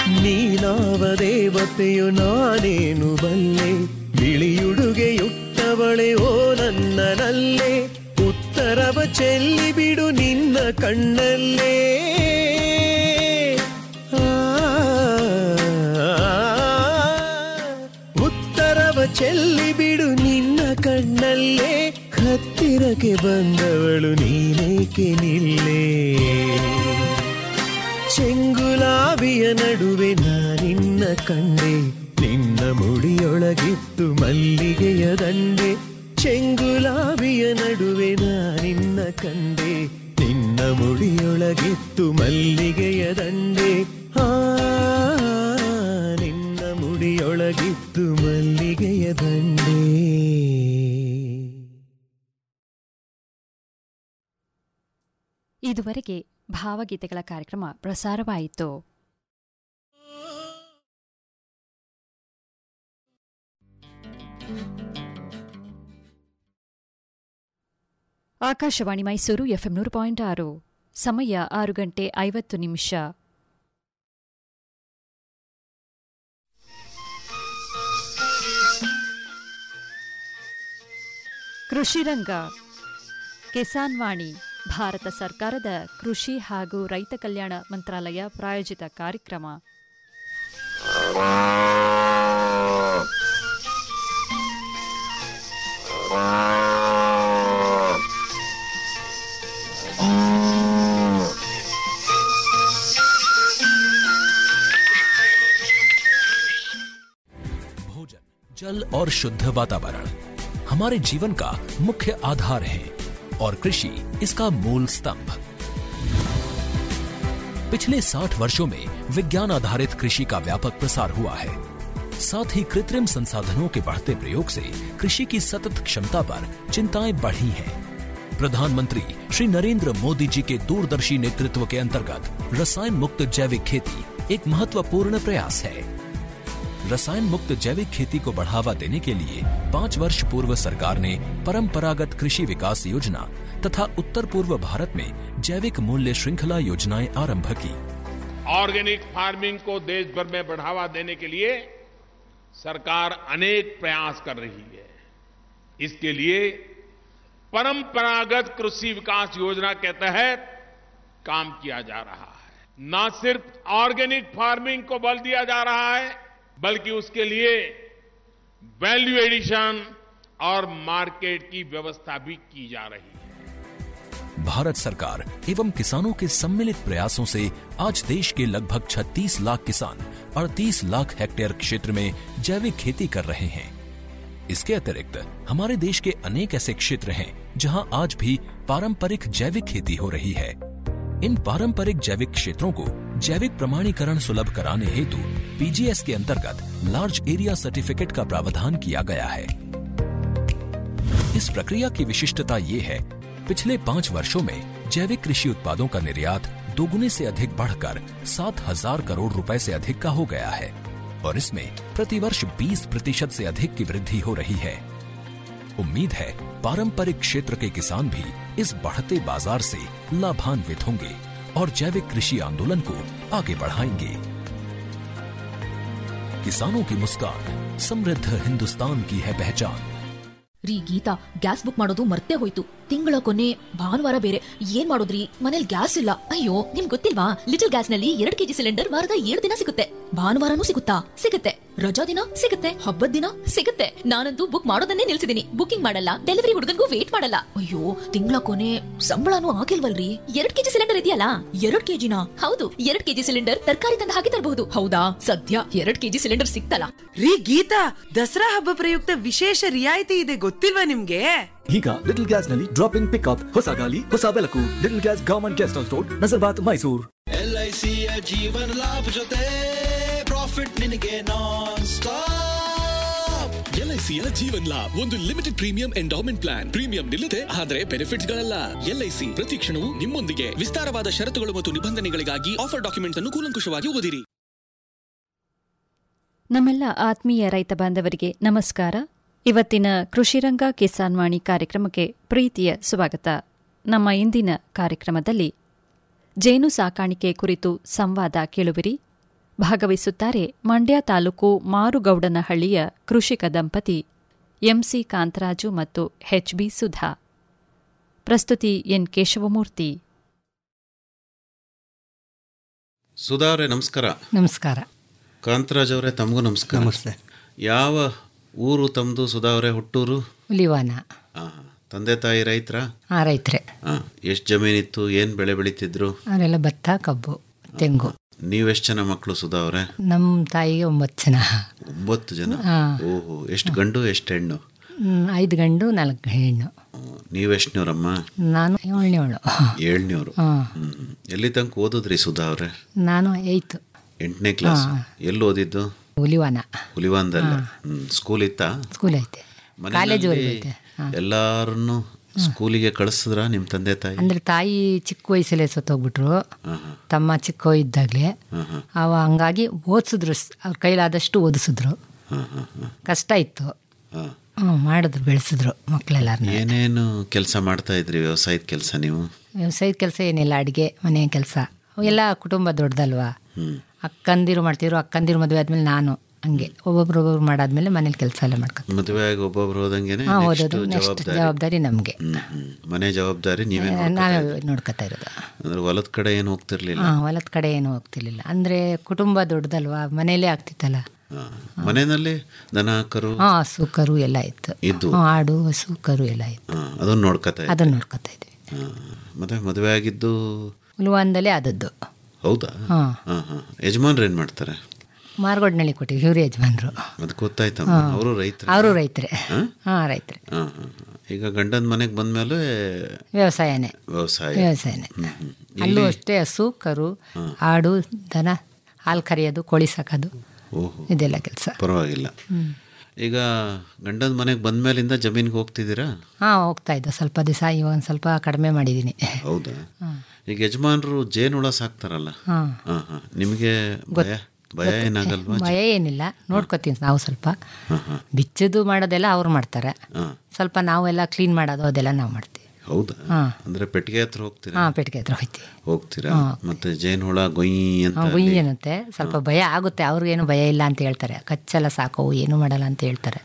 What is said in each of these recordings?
ನೀನಾವ ದೇವತೆಯು ನಾನೇನು ಬಲ್ಲೆ ಬಿಳಿಯುಡುಗೆಯುಟ್ಟವಳೆ ಓ ನನ್ನನಲ್ಲೇ ಉತ್ತರವ ಚೆಲ್ಲಿ ಬಿಡು ನಿನ್ನ ಕಣ್ಣಲ್ಲೇ ಆ, ಉತ್ತರವ ಚೆಲ್ಲಿ ಬಿಡು ನಿನ್ನ ಕಣ್ಣಲ್ಲೇ ಹತ್ತಿರಕ್ಕೆ ಬಂದವಳು ನೀನೇಕೆ ನಿಲ್ಲೇ ಚೆಂಗುಲಾಬಿಯ ನಡುವೆ ನಾನಿನ್ನ ಕಂಡೆ ನಿನ್ನ ಮುಡಿಯೊಳಗಿತ್ತು ಮಲ್ಲಿಗೆಯ ದಂಡೆ ಚೆಂಗುಲಾಬಿಯ ನಡುವೆ ನಾನಿನ್ನ ಕಂಡೆ ನಿನ್ನ ಮುಡಿಯೊಳಗಿತ್ತು ಮಲ್ಲಿಗೆಯ ದಂಡೆ ಆ ನಿನ್ನ ಮುಡಿಯೊಳಗಿತ್ತು ಮಲ್ಲಿಗೆಯ ದಂಡೆ ಇದುವರೆಗೆ ಭಾವಗೀತೆಗಳ ಕಾರ್ಯಕ್ರಮ ಪ್ರಸಾರವಾಯಿತು ಆಕಾಶವಾಣಿ ಮೈಸೂರು ಎಫ್ಎಂ ನೂರು ಪಾಯಿಂಟ್ ಆರು ಸಮಯ ಆರು ಗಂಟೆ ಐವತ್ತು ನಿಮಿಷ ಕೃಷಿರಂಗ ಕಿಸಾನ್ ವಾಣಿ ಭಾರತ ಸರ್ಕಾರದ ಕೃಷಿ ಹಾಗೂ ರೈತ ಕಲ್ಯಾಣ ಮಂತ್ರಾಲಯ ಪ್ರಾಯೋಜಿತ ಕಾರ್ಯಕ್ರಮ भोजन जल और शुद्ध वातावरण हमारे जीवन का मुख्य आधार है और कृषि इसका मूल स्तंभ पिछले 60 वर्षों में विज्ञान आधारित कृषि का व्यापक प्रसार हुआ है साथ ही कृत्रिम संसाधनों के बढ़ते प्रयोग से कृषि की सतत क्षमता पर चिंताएं बढ़ी हैं प्रधानमंत्री श्री नरेंद्र मोदी जी के दूरदर्शी नेतृत्व के अंतर्गत रसायन मुक्त जैविक खेती एक महत्वपूर्ण प्रयास है रसायन मुक्त जैविक खेती को बढ़ावा देने के लिए पाँच वर्ष पूर्व सरकार ने परंपरागत कृषि विकास योजना तथा उत्तर पूर्व भारत में जैविक मूल्य श्रृंखला योजनाएं आरंभ की ऑर्गेनिक फार्मिंग को देश भर में बढ़ावा देने के लिए सरकार अनेक प्रयास कर रही है इसके लिए परंपरागत कृषि विकास योजना के तहत काम किया जा रहा है न सिर्फ ऑर्गेनिक फार्मिंग को बल दिया जा रहा है बल्कि उसके लिए वैल्यू एडिशन और मार्केट की व्यवस्था भी की जा रही है भारत सरकार एवं किसानों के सम्मिलित प्रयासों से आज देश के लगभग 36 लाख किसान 38 लाख हेक्टेयर क्षेत्र में जैविक खेती कर रहे हैं इसके अतिरिक्त हमारे देश के अनेक ऐसे क्षेत्र हैं जहां आज भी पारंपरिक जैविक खेती हो रही है इन पारंपरिक जैविक क्षेत्रों को जैविक प्रमाणीकरण सुलभ कराने हेतु पीजीएस के अंतर्गत लार्ज एरिया सर्टिफिकेट का प्रावधान किया गया है इस प्रक्रिया की विशिष्टता ये है पिछले पाँच वर्षों में जैविक कृषि उत्पादों का निर्यात दोगुने से अधिक बढ़कर सात हजार करोड़ रुपए से अधिक का हो गया है और इसमें प्रतिवर्ष 20 प्रतिशत से अधिक की वृद्धि हो रही है उम्मीद है पारंपरिक क्षेत्र के किसान भी इस बढ़ते बाजार से लाभान्वित होंगे और जैविक कृषि आंदोलन को आगे बढ़ाएंगे किसानों की मुस्कान समृद्ध हिंदुस्तान की है पहचान ರೀ ಗೀತಾ ಗ್ಯಾಸ್ ಬುಕ್ ಮಾಡೋದು ಮರ್ತೇ ಹೋಯ್ತು ತಿಂಗಳ ಕೊನೆ ಭಾನುವಾರ ಬೇರೆ ಏನ್ ಮಾಡೋದ್ರಿ ಮನೇಲಿ ಗ್ಯಾಸ್ ಇಲ್ಲ ಅಯ್ಯೋ ನಿಮ್ ಗೊತ್ತಿಲ್ವಾ ಲಿಟಲ್ ಗ್ಯಾಸ್ ನಲ್ಲಿ ಎರಡ್ ಕೆಜಿ ಸಿಲಿಂಡರ್ ವಾರದ ಏಳು ದಿನ ಸಿಗುತ್ತೆ ಭಾನುವಾರನೂ ಸಿಗುತ್ತಾ ಸಿಗುತ್ತೆ ರಜಾ ದಿನ ಸಿಗುತ್ತೆ ಹಬ್ಬದ ದಿನ ಸಿಗುತ್ತೆ ನಾನಂತೂ ಬುಕ್ ಮಾಡೋದನ್ನೇ ನಿಲ್ಸಿದೀನಿ ಬುಕಿಂಗ್ ಮಾಡಲ್ಲ ಡೆಲಿವರಿ ಹುಡುಗನ್ಗೂ ವೇಟ್ ಮಾಡಲ್ಲ ಅಯ್ಯೋ ತಿಂಗಳ ಕೊನೆ ಸಂಬಳನೂ ಆಗಿಲ್ವಲ್ರಿ ಎರಡ್ ಕೆಜಿ ಸಿಲಿಂಡರ್ ಇದೆಯಲ್ಲ ಎರಡ್ ಕೆಜಿನ ಹೌದು ಎರಡ್ ಕೆಜಿ ಸಿಲಿಂಡರ್ ತರಕಾರಿ ತಂದು ಹಾಕಿ ತರಬಹುದು ಹೌದಾ ಸದ್ಯ ಎರಡ್ ಕೆಜಿ ಸಿಲಿಂಡರ್ ಸಿಕ್ತಲ್ಲ ರೀ ಗೀತಾ ದಸರಾ ಹಬ್ಬ ಪ್ರಯುಕ್ತ ವಿಶೇಷ ರಿಯಾಯಿತಿ ಇದೆ ಗೊತ್ತಿಲ್ವಾ ನಿಮ್ಗೆ ಈಗ ಲಿಟಲ್ ಗ್ಯಾಸ್ ನಲ್ಲಿ ಡ್ರಾಪ್ ಇನ್ ಪಿಕಪ್ ಹೊಸ ಗಾಲಿ ಹೊಸ ಬೆಳಕು Little Gas government guest house road Nazarbad Mysuru ಎಲ್ಐಸಿಯ ಜೀವನ ಲಾಭ ಜೊತೆ ಪ್ರಾಫಿಟ್ ನಿನಗೆ ನಾನ್ ಸ್ಟಾಪ್ ಎಲ್ಐಸಿಯ ಜೀವನ್ ಲಾಭ್ ಒಂದು limited premium endowment plan premium ನಿಲ್ಲದೆ ಆದರೆ ಬೆನಿಫಿಟ್ಸ್ ಗಳಲ್ಲ ಎಲ್ಐಸಿ ಪ್ರತಿ ಕ್ಷಣವೂ ನಿಮ್ಮೊಂದಿಗೆ ವಿಸ್ತಾರವಾದ ಷರತ್ತುಗಳು ಮತ್ತು ನಿಬಂಧನೆಗಳಿಗಾಗಿ ಆಫರ್ ಡಾಕ್ಯುಮೆಂಟ್ಸ್ ಅನ್ನು ಕೂಲಂಕುಷವಾಗಿ ಓದಿರಿ ನಮ್ಮೆಲ್ಲ ಆತ್ಮೀಯ ರೈತ ಬಾಂಧವರಿಗೆ ನಮಸ್ಕಾರ ಇವತ್ತಿನ ಕೃಷಿರಂಗ ಕಿಸಾನ್ ವಾಣಿ ಕಾರ್ಯಕ್ರಮಕ್ಕೆ ಪ್ರೀತಿಯ ಸ್ವಾಗತ ನಮ್ಮ ಇಂದಿನ ಕಾರ್ಯಕ್ರಮದಲ್ಲಿ ಜೇನು ಸಾಕಾಣಿಕೆ ಕುರಿತು ಸಂವಾದ ಕೇಳುವಿರಿ ಭಾಗವಹಿಸುತ್ತಾರೆ ಮಂಡ್ಯ ತಾಲೂಕು ಮಾರುಗೌಡನಹಳ್ಳಿಯ ಕೃಷಿಕ ದಂಪತಿ ಎಂಸಿ ಕಾಂತರಾಜು ಮತ್ತು ಎಚ್ಬಿ ಸುಧಾ ಪ್ರಸ್ತುತಿ ಎನ್ ಕೇಶವಮೂರ್ತಿ ಸುಧಾ ಅವರೇ ನಮಸ್ಕಾರ ನಮಸ್ಕಾರ ಕಾಂತರಾಜ್ ಅವರೇ ತಮಗೂ ನಮಸ್ಕಾರ ನಮಸ್ತೆ ಯಾವ ಊರು ತಮ್ಮದು ಸುಧಾ ಅವರೇ ಹುಟ್ಟೂರು ಹುಲಿವಾನ ಹಾಂ ತಂದೆ ತಾಯಿ ರೈತರ ಆ ರೈತರೇ ಹಾಂ ಎಷ್ಟು ಜಮೀನಿತ್ತು ಏನು ಬೆಳೆ ಬೆಳೀತಿದ್ರು ಅವರೆಲ್ಲ ಭತ್ತ ಕಬ್ಬು ತೆಂಗು ನೀವೆಷ್ಟು ಜನ ಮಕ್ಕಳು ಸುಧಾ ಅವರೇ ನಮ್ಮ ತಾಯಿಗೆ ಒಂಬತ್ತು ಜನ ಒಂಬತ್ತು ಜನ ಹಾ. ಓಹೋ ಎಷ್ಟು ಗಂಡು ಎಷ್ಟು ಹೆಣ್ಣು ಹ್ಮ್, ಐದು ಗಂಡು ನಾಲ್ಕು ಹೆಣ್ಣು ನೀವೆಷ್ಟನವ್ರಮ್ಮ ನಾನು ಏಳನೇವಳು ಏಳ್ನೂರು ಹಾಂ ಹ್ಮ್ ಎಲ್ಲಿ ತನಕ ಓದಿದ್ರಿ ಸುಧಾ ಅವರೇ ನಾನು ಏಯ್ತು ಎಂಟನೇ ಕ್ಲಾಸ್ ಎಲ್ಲಿ ಓದಿದ್ದು ಹುಲಿವಾನ ಹುಲಿವಾನ್ದಲ್ಲ ಹ್ಮ್ ಸ್ಕೂಲ್ ಇತ್ತಾ ಸ್ಕೂಲ್ ಐತೆ ಕಾಲೇಜು ಮನೆಯಲ್ಲಿ ಐತೆ ಹಾಂ ಎಲ್ಲಾರನ್ನು ಸ್ಕೂಲಿಗೆ ಕಳಿಸಿದ್ರ ನಿಮ್ಮ ತಂದೆ ತಾಯಿ ಅಂದರೆ ತಾಯಿ ಚಿಕ್ಕ ವಯಸ್ಸಲ್ಲೇ ಸತ್ತೋಗ್ಬಿಟ್ರು ಹಾಂ ಹಾಂ ತಮ್ಮ ಚಿಕ್ಕ ಇದ್ದಾಗಲೇ ಹಾಂ ಹಾಂ ಅವ ಹಂಗಾಗಿ ಓದಿಸಿದ್ರು ಅವ್ರ ಕೈಲಾದಷ್ಟು ಓದಿಸಿದ್ರು ಹಾಂ ಹಾಂ ಹಾಂ ಕಷ್ಟ ಇತ್ತು ಹಾಂ ಹ್ಞೂ ಮಾಡಿದ್ರು ಬೆಳೆಸಿದ್ರು ಮಕ್ಕಳೆಲ್ಲರನ್ನ ಏನೇನು ಕೆಲಸ ಮಾಡ್ತಾ ಇದ್ರಿ ವ್ಯವಸಾಯದ ಕೆಲಸ ನೀವು ವ್ಯವಸಾಯದ ಕೆಲಸ ಏನಿಲ್ಲ ಅಡುಗೆ ಮನೆ ಕೆಲಸ ಎಲ್ಲ ಕುಟುಂಬ ದೊಡ್ಡದಲ್ವಾ ಹ್ಮ್ ಅಕ್ಕಂದಿರು ಮಾಡ್ತಿದ್ರು ಅಕ್ಕಂದಿರು ಮದುವೆ ಆದ್ಮೇಲೆ ನಾನು ಹಂಗೆ ಒಬ್ಬೊಬ್ರು ಒಬ್ಬೊಬ್ರು ಮಾಡಾದ್ಮೇಲೆ ಮನೇಲಿ ಕೆಲಸ ಎಲ್ಲ ಮಾಡ್ಕೊಂಡು ಮದುವೆ ಆಗಿ ಒಬ್ಬೊಬ್ರು ಹೋದಂಗೆನೆ ಹಾಂ next ಓದೋದು ನೆಕ್ಸ್ಟ್ ಜವಾಬ್ದಾರಿ ಜವಾಬ್ದಾರಿ ನಮಗೆ ಹ್ಮ್ ಹ್ಮ್ ಮನೆ ಜವಾಬ್ದಾರಿ ನೀವೇ ನಾವೇ ನೋಡ್ಕೊತಾ ಇದ್ರಿ. ನೋಡ್ಕೊತಾ ಇರೋದು ಅಂದ್ರೆ ಹೊಲದ ಕಡೆ ಏನು ಹೋಗ್ತಿರ್ಲಿಲ್ಲ ಹಾಂ ಹೊಲದ ಕಡೆ ಏನು ಹೋಗ್ತಿರ್ಲಿಲ್ಲ ಅಂದರೆ ಕುಟುಂಬ ದೊಡ್ಡದಲ್ವಾ ಮನೇಲೇ ಆಗ್ತಿತ್ತಲ್ಲ ಹಾ. ಮನೆಯಲ್ಲಿ ದನ ಕರು ಹಾಂ ಹಸು ಕರು ಎಲ್ಲ ಇತ್ತು ಇದ್ದು ಹ್ಞೂ ಆಡು ಹಸು ಕರು ಎಲ್ಲ ಇತ್ತು ಹಾ, ಅದನ್ನ ನೋಡ್ಕೊತಾ ಇದ್ರಿ. ಅದನ್ನು ನೋಡ್ಕೊತಾ ಇದ್ವಿ ಹಾ. ಮತ್ತೆ ಮದುವೆ ಆಗಿದ್ದು ಹುಲ್ವಾನ್ದಲ್ಲೇ ಆದದ್ದು ಹೌದಾ ಹಾಂ ಹಾ ಹಾ ಯಜಮಾನ್ರು ಏನ್ ಮಾಡ್ತಾರೆ ಮಾರ್ಗೋಡ್ನಳ್ಳಿ ಕೊಟ್ಟಿವಿ ಇವ್ರ ಯಜಮಾನ್ರು ಅದು ಗೊತ್ತಾಯ್ತಮ್ಮ ಅವರು ರೈತರು ಅವರು ರೈತರೇ ಹಾಂ ರೈತರೇ ಹಾ ಹಾ ಹಾ. ಈಗ ಗಂಡನ ಮನೆಗೆ ಬಂದ್ಮೇಲೆ ವ್ಯವಸಾಯನೇ ವ್ಯವಸಾಯ ವ್ಯವಸಾಯನೇ ಹ್ಮ್, ಹ್ಮ್. ಅಲ್ಲೂ ಅಷ್ಟೇ ಹಸು ಕರು ಆಡು ದನ ಹಾಲು ಕರೆಯೋದು ಕೋಳಿ ಸಾಕೋದು ಓಹೋ ಇದೆಲ್ಲ ಕೆಲಸ ಪರವಾಗಿಲ್ಲ ಈಗ ಗಂಡನ ಮನೆಗೆ ಬಂದ್ಮೇಲಿಂದ ಜಮೀನಿಗೆ ಹೋಗ್ತಿದ್ದೀರಾ ಹಾಂ ಹೋಗ್ತಾ ಇದ್ದೆ ಸ್ವಲ್ಪ ದಿವಸ ಇವಾಗ ಒಂದು ಸ್ವಲ್ಪ ಕಡಿಮೆ ಮಾಡಿದ್ದೀನಿ ಹೌದಾ ಈಗ ಯಜಮಾನರು ಜೇನುಳ ಸಾಕ್ತಾರಲ್ಲ ಹಾಂ ಹಾ ಹಾ ನಿಮಗೆ ಭಯ ಭಯ ಏನಾಗಲ್ವಾ ಭಯ ಏನಿಲ್ಲ ನೋಡ್ಕೊತೀವಿ ನಾವು ಸ್ವಲ್ಪ ಹಾ ಹಾ ಬಿಚ್ಚೋದು ಮಾಡೋದೆಲ್ಲ ಅವ್ರು ಮಾಡ್ತಾರೆ ಹಾ ಸ್ವಲ್ಪ ನಾವೆಲ್ಲ ಕ್ಲೀನ್ ಮಾಡೋದು ಅದೆಲ್ಲ ನಾವು ಮಾಡ್ತೀವಿ ಹೌದಾ ಹಾ. ಅಂದ್ರೆ ಪೆಟ್ಟಿಗೆ ಹತ್ರ ಹೋಗ್ತೀರಾ ಹಾಂ ಪೆಟ್ಟಿಗೆ ಹತ್ರ ಹೋಗ್ತೀವಿ ಹೋಗ್ತೀರಾ ಮತ್ತೆ ಜೇನುಹುಳ ಗೊಯ್ ಅಂತ ಹಾಂ ಗುಯ್ ಅನ್ನುತ್ತೆ ಸ್ವಲ್ಪ ಭಯ ಆಗುತ್ತೆ ಅವ್ರಿಗೇನು ಭಯ ಇಲ್ಲ ಅಂತ ಹೇಳ್ತಾರೆ ಕಚ್ಚಲ್ಲ ಸಾಕು ಏನು ಮಾಡಲ್ಲ ಅಂತ ಹೇಳ್ತಾರೆ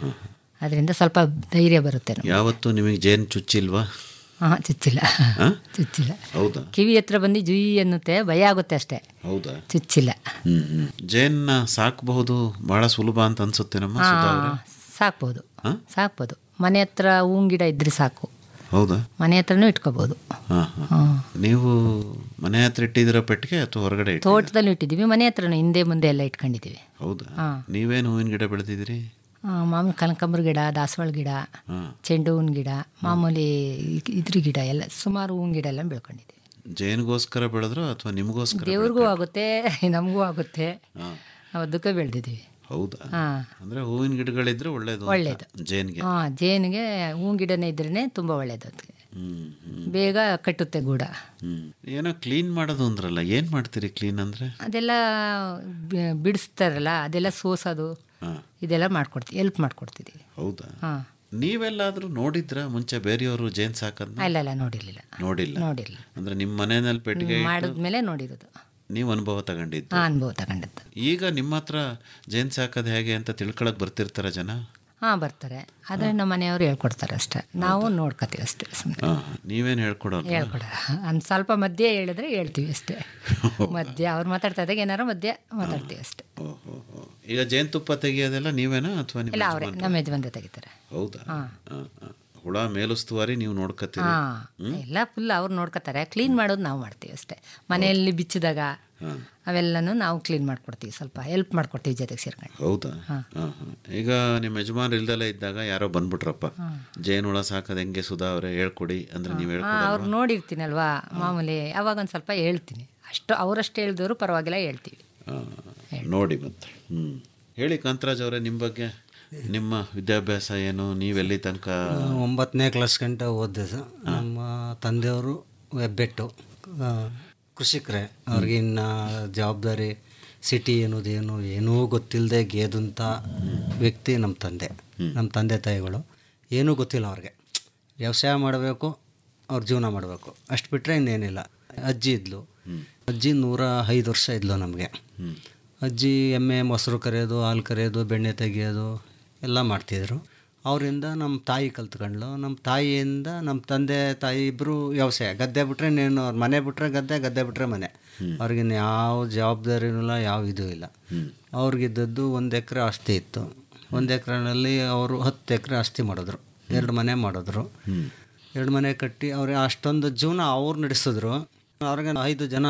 ಅದರಿಂದ ಸ್ವಲ್ಪ ಧೈರ್ಯ ಬರುತ್ತೆ ನಮ್ಗೆ. ಯಾವತ್ತು ನಿಮಗೆ ಜೇನು ಚುಚ್ಚಿಲ್ವಾ ಹಾಂ ಚುಚ್ಚಿಲ್ಲ ಹಾ? ಚುಚ್ಚಿಲ್ಲ ಹೌದಾ ಕಿವಿ ಹತ್ರ ಬಂದು ಜುಯ್ ಅನ್ನುತ್ತೆ ಭಯ ಆಗುತ್ತೆ ಅಷ್ಟೇ ಹೌದಾ ಚುಚ್ಚಿಲ್ಲ ಹ್ಮ್ ಹ್ಮ್ ಜೇನ್ನ ಸಾಕಬಹುದು ಬಹಳ ಸುಲಭ ಅಂತ ಅನ್ಸುತ್ತೆ ನಮ್ಮ ಸುಧಾ ಅವ್ರೆ. ಹಾಂ ಸಾಕ್ಬೋದು ಹಾ? ಸಾಕ್ಬೋದು ಮನೆ ಹತ್ರ ಹೂವಿನ ಗಿಡ ಇದ್ರೆ ಸಾಕು ಹೌದಾ ಮನೆ ಹತ್ರನೂ ಇಟ್ಕೋಬೋದು ಹಾ ಹಾ ನೀವು ಮನೆ ಹತ್ರ ಇಟ್ಟಿದ್ದೀರಾ ಪೆಟ್ಟಿಗೆ ಅಥವಾ ಹೊರಗಡೆ ಇಟ್ಟಿ ತೋಟದಲ್ಲೂ ಇಟ್ಟಿದ್ದೀವಿ ಮನೆ ಹತ್ರನೂ ಹಿಂದೆ ಮುಂದೆ ಎಲ್ಲ ಇಟ್ಕೊಂಡಿದ್ದೀವಿ ಹೌದಾ ಹಾ. ನೀವೇನು ಹೂವಿನ ಗಿಡ ಬೆಳೆದಿದ್ದೀರಿ ಆ, ಮಾಮೂಲಿ ಕನಕಾಂಬರ ಗಿಡ ದಾಸವಾಳ ಗಿಡ ಹಾ ಚೆಂಡು ಹೂವಿನ ಗಿಡ ಮಾಮೂಲಿ ಇ- ಇದ್ರ ಗಿಡ ಎಲ್ಲ ಸುಮಾರು ಹೂವಿನ ಗಿಡ ಎಲ್ಲ ಬೆಳ್ಕೊಂಡಿದ್ದೀವಿ ಜೇನಿಗೋಸ್ಕರ ಬೆಳೆದ್ರು ಅಥವಾ ನಿಮಗೋಸ್ಕರ ದೇವ್ರಿಗೂ ಆಗುತ್ತೆ ನಮಗೂ ಆಗುತ್ತೆ ಹಾ. ಅದಕ್ಕೆ ಬೆಳೆದಿದ್ದೀವಿ ಹೌದಾ ಹಾಂ ಅಂದ್ರೆ ಹೂವಿನ ಗಿಡಗಳಿದ್ರೆ ಒಳ್ಳೇದು ಅಂತ. ಒಳ್ಳೇದು. ಜೇನ್ಗೆ ಹಾಂ ಜೇನಿಗೆ ಹೂವಿನ ಗಿಡನೇ ಇದ್ರೇ ತುಂಬ ಒಳ್ಳೇದು ಅದಕ್ಕೆ ಹ್ಮ್ ಹ್ಮ್ ಬೇಗ ಕಟ್ಟುತ್ತೆ ಗೂಡ ಹ್ಮ್ ಏನೋ ಕ್ಲೀನ್ ಮಾಡೋದು ಅಂದ್ರಲ್ಲ ಏನ್ ಮಾಡ್ತೀರಿ ಕ್ಲೀನ್ ಅಂದ್ರೆ ಅದೆಲ್ಲ ಬಿ- ಬಿಡಿಸ್ತಾರಲ್ಲ ಅದೆಲ್ಲ ಸೋಸೋದು ಹಾ ಇದೆಲ್ಲ ಮಾಡ್ಕೊಡ್ತೀವಿ ಹೆಲ್ಪ್ ಮಾಡ್ಕೊಡ್ತಿದ್ದೀವಿ ಹೌದಾ ಹಾಂ ನೀವೆಲ್ಲಾದ್ರೂ ನೋಡಿದ್ರ ಮುಂಚೆ ಬೇರೆಯವರು ಜೇನ್ ಸಾಕದ್ನ ಇಲ್ಲ ಇಲ್ಲ ನೋಡಿರಲಿಲ್ಲ ನೋಡಿಲ್ಲ ನೋಡಿರಲಿಲ್ಲ ಅಂದ್ರೆ ನಿಮ್ಮ ಮನೆಯಲ್ಲಿ ಪೆಟ್ಟಿಗೆ ಇಟ್ಟು ಮಾಡಿದ್ಮೇಲೆ ನೋಡಿರೋದು ನೀವು ಅನುಭವ ತಗೊಂಡಿದ್ದು ಹಾಂ ಅನುಭವ ತಗೊಂಡದ್ದು ಈಗ ನಿಮ್ಮ ಹತ್ರ ಜೇನ್ ಸಾಕೋದು ಹೇಗೆ ಅಂತ ತಿಳ್ಕೊಳಕ್ ಬರ್ತಿರ್ತಾರ ಜನ ಹಾಂ ಬರ್ತಾರೆ ಆದರೆ ನಮ್ಮ ಮನೆಯವರು ಹೇಳ್ಕೊಡ್ತಾರೆ ಅಷ್ಟೇ ನಾವು ನೋಡ್ಕೊತೀವಿ ಅಷ್ಟೇ ಸುಮ್ಮನೆ ಹಾ, ನೀವೇನ್ ಹೇಳ್ಕೊಡೋಲ್ಲ ಹೇಳ್ಕೊಡ ಒಂದು ಸ್ವಲ್ಪ ಮಧ್ಯೆ ಹೇಳಿದ್ರೆ ಹೇಳ್ತೀವಿ ಅಷ್ಟೇ ಮಧ್ಯ ಅವ್ರು ಮಾತಾಡ್ತಾ ಇದ್ದಾಗ ಏನಾರು ಮಧ್ಯೆ ಮಾತಾಡ್ತೀವಿ ಅಷ್ಟೇ ಓಹೋ ಹೋ. ಈಗ ಜೇನುತುಪ್ಪ ತೆಗಿಯೋದೆಲ್ಲ ನೀವೇನಾ ಅಥವಾ ನಿಮ್ಮ ಇಲ್ಲ ಅವರೇ ಯಜಮಾನ್ರಾ? ನಮ್ಮ ಯಜಮಾನ್ರೆ ತೆಗಿತಾರೆ ಹೌದಾ ಹಾ, ಹಾ. ಹುಳ ಮೇಲುಸ್ತುವಾರಿ ನೀವು ನೋಡ್ಕತ್ತೀರಿ ಹಾಂ ಎಲ್ಲ ಫುಲ್ ಅವ್ರು ನೋಡ್ಕೊತಾರೆ ಕ್ಲೀನ್ ಮಾಡೋದು ನಾವು ಮಾಡ್ತೀವಿ ಅಷ್ಟೇ ಮನೆಯಲ್ಲಿ ಬಿಚ್ಚಿದಾಗ ಅವೆಲ್ಲನೂ ನಾವು ಕ್ಲೀನ್ ಮಾಡ್ಕೊಡ್ತೀವಿ ಸ್ವಲ್ಪ ಹೆಲ್ಪ್ ಮಾಡ್ಕೊಡ್ತೀವಿ ಜೊತೆಗೆ ಸೇರ್ಕೊಂಡು ಹೌದಾ ಹಾ, ಹಾ. ಈಗ ನಿಮ್ಮ ಯಜಮಾನ್ ಇಲ್ದಲೇ ಇದ್ದಾಗ ಯಾರೋ ಬಂದ್ಬಿಟ್ರಪ್ಪ ಜೇನುಹುಳ ಸಾಕೋದು ಹೆಂಗೆ ಸುಧಾ ಅವರೇ ಹೇಳ್ಕೊಡಿ ಅಂದ್ರೆ ನೀವು ಹಾಂ ಹೇಳ್ಕೊಡಲ್ವಾ ಅವ್ರು ನೋಡಿರ್ತೀನಲ್ವಾ ಮಾಮೂಲಿ ಅವಾಗ ಒಂದು ಸ್ವಲ್ಪ ಹೇಳ್ತೀನಿ ಅಷ್ಟು ಅವರಷ್ಟು ಹೇಳಿದವರು ಪರವಾಗಿಲ್ಲ ಹೇಳ್ತೀವಿ ಆ, ನೋಡಿ ಮತ್ತೆ ಹ್ಮ್ ಹೇಳಿ ಕಾಂತರಾಜ್ ಅವರೇ ನಿಮ್ಮ ಬಗ್ಗೆ ನಿಮ್ಮ ವಿದ್ಯಾಭ್ಯಾಸ ಏನು ನೀವೆಲ್ಲಿ ತನಕ ಒಂಬತ್ತನೇ ಕ್ಲಾಸ್ ಗಂಟ ಓದಿದೆ ಸರ್ ನಮ್ಮ ತಂದೆಯವರು ಹೆಬ್ಬೆಟ್ಟು ಆ, ಕೃಷಿಕರೇ ಅವ್ರಿಗೆ ಇನ್ನು ಜವಾಬ್ದಾರಿ ಸಿಟಿ ಅನ್ನೋದೇನು ಏನೂ ಗೊತ್ತಿಲ್ಲದೆ ಗೇದಂಥ ವ್ಯಕ್ತಿ ನಮ್ಮ ತಂದೆ ನಮ್ಮ ತಂದೆ ತಾಯಿಗಳು ಏನೂ ಗೊತ್ತಿಲ್ಲ ಅವ್ರಿಗೆ ವ್ಯವಸಾಯ ಮಾಡಬೇಕು ಅವ್ರ ಜೀವನ ಮಾಡಬೇಕು ಅಷ್ಟು ಬಿಟ್ಟರೆ ಇನ್ನೇನಿಲ್ಲ ಅಜ್ಜಿ ಇದ್ಲು ಅಜ್ಜಿ ನೂರ ಐದು ವರ್ಷ ಇದ್ಲು ನಮಗೆ ಅಜ್ಜಿ ಎಮ್ಮೆ ಮೊಸರು ಕರೆಯೋದು ಹಾಲು ಕರೆಯೋದು ಬೆಣ್ಣೆ ತೆಗೆಯೋದು ಎಲ್ಲ ಮಾಡ್ತಿದ್ರು ಅವರಿಂದ ನಮ್ಮ ತಾಯಿ ಕಲ್ತ್ಕೊಂಡ್ಲು ನಮ್ಮ ತಾಯಿಯಿಂದ ನಮ್ಮ ತಂದೆ ತಾಯಿ ಇಬ್ಬರು ವ್ಯವಸಾಯ ಗದ್ದೆ ಬಿಟ್ಟರೆ ನೀನು ಅವ್ರ ಮನೆ ಬಿಟ್ಟರೆ ಗದ್ದೆ ಗದ್ದೆ ಬಿಟ್ಟರೆ ಮನೆ ಅವ್ರಿಗಿನ್ನು ಯಾವ ಜವಾಬ್ದಾರಿನೂ ಇಲ್ಲ ಯಾವ ಇದು ಇಲ್ಲ ಅವ್ರಿಗಿದ್ದದ್ದು ಒಂದು ಎಕರೆ ಆಸ್ತಿ ಇತ್ತು ಒಂದು ಎಕರೆನಲ್ಲಿ ಅವರು ಹತ್ತು ಎಕರೆ ಆಸ್ತಿ ಮಾಡಿದ್ರು ಎರಡು ಮನೆ ಮಾಡಿದ್ರು ಎರಡು ಮನೆ ಕಟ್ಟಿ ಅವ್ರಿಗೆ ಅಷ್ಟೊಂದು ಜೀವನ ಅವ್ರು ನಡೆಸಿದ್ರು ಅವ್ರಿಗೆ ಐದು ಜನ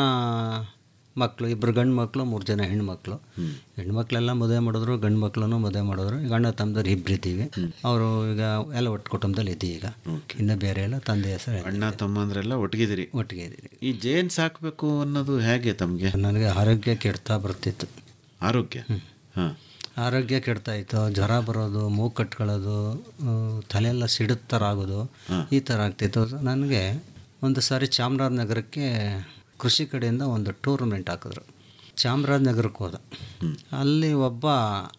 ಮಕ್ಕಳು ಇಬ್ಬರು ಗಂಡು ಮಕ್ಕಳು ಮೂರು ಜನ ಹೆಣ್ಮಕ್ಳು ಹೆಣ್ಮಕ್ಳೆಲ್ಲ ಮದುವೆ ಮಾಡಿದ್ರು ಗಂಡು ಮಕ್ಕಳನ್ನು ಮದುವೆ ಮಾಡಿದ್ರು ಈಗ ಅಣ್ಣ ತಮ್ಮದವ್ರು ಇಬ್ಬರಿದ್ದೀವಿ ಅವರು ಈಗ ಎಲ್ಲ ಒಟ್ಟು ಕುಟುಂಬದಲ್ಲಿ ಇದ್ದೀವಿ ಈಗ ಇನ್ನು ಬೇರೆ ಎಲ್ಲ ತಂದೆ ಹೆಸರು ಅಣ್ಣ ತಮ್ಮಂದ್ರೆಲ್ಲ ಒಟ್ಟಿಗಿದ್ದೀರಿ ಒಟ್ಟಿಗೆ ಇದ್ದೀರಿ ಈ ಜೇನ್ ಸಾಕಬೇಕು ಅನ್ನೋದು ಹೇಗೆ ತಮಗೆ ನನಗೆ ಆರೋಗ್ಯ ಕೆಡ್ತಾ ಬರ್ತಿತ್ತು ಆರೋಗ್ಯ ಹಾಂ ಆರೋಗ್ಯ ಕೆಡ್ತಾ ಇತ್ತು ಜ್ವರ ಬರೋದು ಮೂಗು ಕಟ್ಕೊಳ್ಳೋದು ಆ, ತಲೆಯೆಲ್ಲ ಸಿಡಿದ ಥರ ಆಗೋದು ಈ ಥರ ಆಗ್ತಿತ್ತು ನನಗೆ ಒಂದು ಸಾರಿ ಚಾಮರಾಜನಗರಕ್ಕೆ ಕೃಷಿ ಕಡೆಯಿಂದ ಒಂದು ಟೂರ್ನಮೆಂಟ್ ಹಾಕಿದ್ರು ಚಾಮರಾಜನಗರಕ್ಕೆ ಹೋದ ಅಲ್ಲಿ ಒಬ್ಬ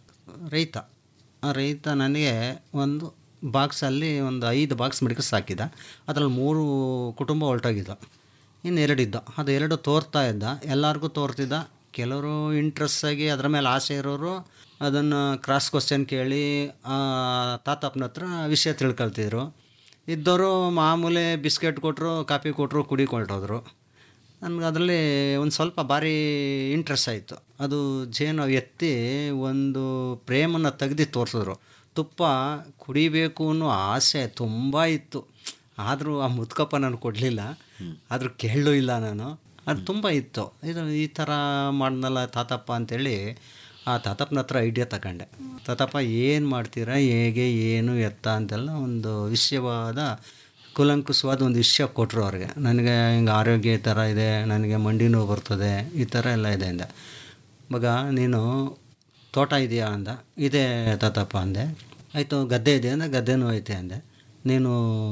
ರೈತ ಆ ರೈತ ನನಗೆ ಒಂದು ಬಾಕ್ಸಲ್ಲಿ ಒಂದು ಐದು ಬಾಕ್ಸ್ ಮೆಡಿಕಲ್ಸ್ ಹಾಕಿದ ಅದರಲ್ಲಿ ಮೂರು ಕುಟುಂಬ ಹೊರಟೋಗಿದ್ದ ಇನ್ನು ಎರಡಿದ್ದ ಅದು ಎರಡು ತೋರ್ತಾ ಇದ್ದ ಎಲ್ಲರಿಗೂ ತೋರ್ತಿದ್ದ ಕೆಲವರು ಇಂಟ್ರೆಸ್ಟ್ ಆಗಿ ಅದರ ಮೇಲೆ ಆಸೆ ಇರೋರು ಅದನ್ನು ಕ್ರಾಸ್ ಕ್ವಶನ್ ಕೇಳಿ ಆ ತಾತಪ್ಪನ ಹತ್ರ ವಿಷಯ ತಿಳ್ಕೊಳ್ತಿದ್ರು ಇದ್ದವರು ಮಾಮೂಲಿ ಬಿಸ್ಕೆಟ್ ಕೊಟ್ಟರು ಕಾಫಿ ಕೊಟ್ಟರು ಕುಡಿಕೊಳ್ಟೋದ್ರು ನನಗೆ ಅದರಲ್ಲಿ ಒಂದು ಸ್ವಲ್ಪ ಭಾರಿ ಇಂಟ್ರೆಸ್ಟ್ ಆಯಿತು ಅದು ಜೇನು ಎತ್ತಿ ಒಂದು ಪ್ರೇಮನ್ನು ತೆಗ್ದು ತೋರಿಸಿದ್ರು ತುಪ್ಪ ಕುಡಿಬೇಕು ಅನ್ನೋ ಆಸೆ ತುಂಬ ಇತ್ತು ಆದರೂ ಆ ಮುದ್ಕಪ್ಪ ನಾನು ಕೊಡಲಿಲ್ಲ ಆದರೂ ಕೇಳಲೂ ಇಲ್ಲ ನಾನು ಅದು ತುಂಬ ಇತ್ತು ಇದು ಈ ಥರ ಮಾಡ್ನಲ್ಲ ತಾತಪ್ಪ ಅಂತೇಳಿ ಆ ತಾತಪ್ಪನ ಹತ್ರ ಐಡಿಯಾ ತಗೊಂಡೆ ತಾತಪ್ಪ ಏನು ಮಾಡ್ತೀರಾ ಹೇಗೆ ಏನು ಎತ್ತ ಅಂತೆಲ್ಲ ಒಂದು ವಿಷಯವಾದ ಕೂಲಂಕುಷವಾದ ಒಂದು ವಿಷಯ ಕೊಟ್ಟರು ಅವ್ರಿಗೆ ನನಗೆ ಹಿಂಗೆ ಆರೋಗ್ಯ ಈ ಥರ ಇದೆ ನನಗೆ ಮಂಡಿ ನೋವು ಬರ್ತದೆ ಈ ಥರ ಎಲ್ಲ ಇದೆ ಅಂದ ಮಗ ನೀನು ತೋಟ ಇದೆಯಾ ಅಂದ ಇದೆ ತಾತಪ್ಪ ಅಂದೆ ಆಯಿತು ಗದ್ದೆ ಇದೆ ಅಂದರೆ ಗದ್ದೆನೂ ಐತೆ ಅಂದೆ ನೀನು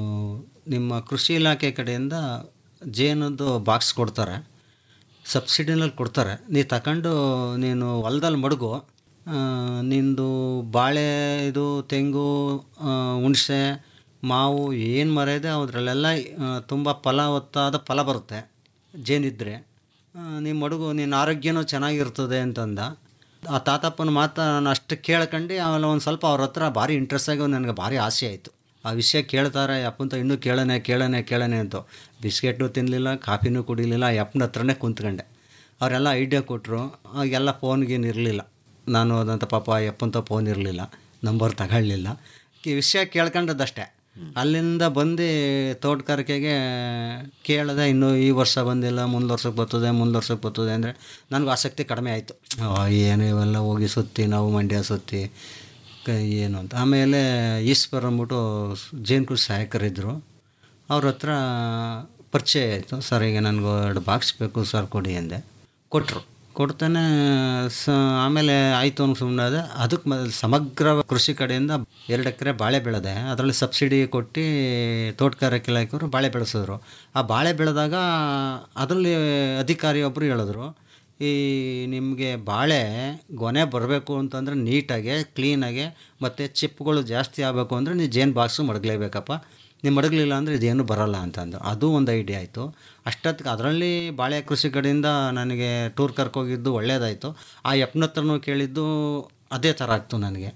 ನಿಮ್ಮ ಕೃಷಿ ಇಲಾಖೆ ಕಡೆಯಿಂದ ಜೇನದ್ದು ಬಾಕ್ಸ್ ಕೊಡ್ತಾರೆ ಸಬ್ಸಿಡಿನಲ್ಲಿ ಕೊಡ್ತಾರೆ ನೀ ತಗೊಂಡು ನೀನು ಹೊಲ್ದಲ್ಲಿ ಮಡಗು ಆ, ನಿಂದು ಬಾಳೆ ಇದು ತೆಂಗು ಆ, ಹುಣಸೆ ಮಾವು ಏನು ಮರ ಇದೆ ಅದರಲ್ಲೆಲ್ಲ ತುಂಬ ಫಲವತ್ತಾದ ಫಲ ಬರುತ್ತೆ ಜೇನಿದ್ರೆ ನಿಮ್ಮ ಮಡುಗು ನಿನ್ನ ಆರೋಗ್ಯನೂ ಚೆನ್ನಾಗಿರ್ತದೆ ಅಂತಂದ ಆ ತಾತಪ್ಪನ ಮಾತು ನಾನು ಅಷ್ಟು ಕೇಳ್ಕೊಂಡು ಆಮೇಲೆ ಒಂದು ಸ್ವಲ್ಪ ಅವ್ರ ಹತ್ರ ಭಾರಿ ಇಂಟ್ರೆಸ್ಟ್ ಆಗಿ ನನಗೆ ಭಾರಿ ಆಸೆ ಆಯಿತು ಆ ವಿಷಯ ಕೇಳ್ತಾರೆ ಅಪ್ಪಂತ ಇನ್ನೂ ಕೇಳನೆ ಕೇಳನೆ ಕೇಳನೆ ಅಂತ ಬಿಸ್ಕೆಟು ತಿನ್ನಲಿಲ್ಲ ಕಾಫಿನೂ ಕುಡಿಲಿಲ್ಲ ಆ ಅಪ್ಪನ ಹತ್ರನೇ ಕುಂತ್ಕೊಂಡೆ ಅವರೆಲ್ಲ ಐಡಿಯಾ ಕೊಟ್ಟರು ಆಗೆಲ್ಲ ಫೋನ್ಗೇನು ಇರಲಿಲ್ಲ ನಾನು ಅದಂತ ಪಾಪ ಅಪ್ಪಂತ ಫೋನ್ ಇರಲಿಲ್ಲ ನಂಬರ್ ತಗೊಳ್ಳಿಲ್ಲ ಈ ವಿಷಯ ಕೇಳ್ಕೊಂಡದ್ದಷ್ಟೇ ಅಲ್ಲಿಂದ ಬಂದು ತೋಟಗಾರಿಕೆಗೆ ಕೇಳಿದೆ ಇನ್ನೂ ಈ ವರ್ಷ ಬಂದಿಲ್ಲ ಮುಂದೆ ವರ್ಷಕ್ಕೆ ಬರ್ತದೆ ಮುಂದೆ ವರ್ಷಕ್ಕೆ ಬರ್ತದೆ ಅಂದರೆ ನನಗೂ ಆಸಕ್ತಿ ಕಡಿಮೆ ಆಯಿತು ಏನು ಇವೆಲ್ಲ ಹೋಗಿ ಸುತ್ತಿ ನಾವು ಮಂಡ್ಯ ಸುತ್ತಿ ಕ- ಏನು ಅಂತ ಆಮೇಲೆ ಈಶ್ವರ್ ಅಂದ್ಬಿಟ್ಟು ಜೇನು ಕೃಷಿ ಸಹಾಯಕರಿದ್ದರು ಅವ್ರ ಹತ್ರ ಪರಿಚಯ ಆಯಿತು ಸರ್ ಈಗ ನನಗೆ ಎರಡು ಬಾಕ್ಸ್ ಬೇಕು ಸರ್ ಕೊಡಿ ಅಂದೆ ಕೊಟ್ಟರು ಕೊಡ್ತಾನೆ ಸ ಆಮೇಲೆ ಆಯಿತು ಅನ್ನೋ ಸುಮ್ಮನೆ ಅದೇ ಅದಕ್ಕೆ ಮ ಸಮಗ್ರ ಕೃಷಿ ಕಡೆಯಿಂದ ಎರಡು ಎಕರೆ ಬಾಳೆ ಬೆಳೆದೆ ಅದರಲ್ಲಿ ಸಬ್ಸಿಡಿ ಕೊಟ್ಟು ತೋಟಗಾರಿಕೆ ಇಲಾಖೆಯವರು ಬಾಳೆ ಬೆಳೆಸಿದ್ರು ಆ ಬಾಳೆ ಬೆಳೆದಾಗ ಅದರಲ್ಲಿ ಅಧಿಕಾರಿ ಒಬ್ಬರು ಹೇಳಿದ್ರು ಈ ನಿಮಗೆ ಬಾಳೆ ಗೊನೆ ಬರಬೇಕು ಅಂತಂದರೆ ನೀಟಾಗೆ ಕ್ಲೀನಾಗೆ ಮತ್ತು ಚಿಪ್ಪುಗಳು ಜಾಸ್ತಿ ಆಗಬೇಕು ಅಂದರೆ ನೀವು ಜೇನು ಬಾಕ್ಸು ಮಡಗಲೇಬೇಕಪ್ಪ ನೀವು ಮಡಗಲಿಲ್ಲ ಅಂದರೆ ಇದೇನು ಬರಲ್ಲ ಅಂತಂದು ಅದು ಒಂದು ಐಡಿಯಾ ಆಯಿತು ಅಷ್ಟೊತ್ತಿಗೆ ಅದರಲ್ಲಿ ಬಾಳೆ ಕೃಷಿ ಕಡೆಯಿಂದ ನನಗೆ ಟೂರ್ ಕರ್ಕೋಗಿದ್ದು ಒಳ್ಳೇದಾಯಿತು ಆ ಯಪ್ನ ಹತ್ರನೂ ಕೇಳಿದ್ದು ಅದೇ ಥರ ಆಗ್ತು ನನಗೆ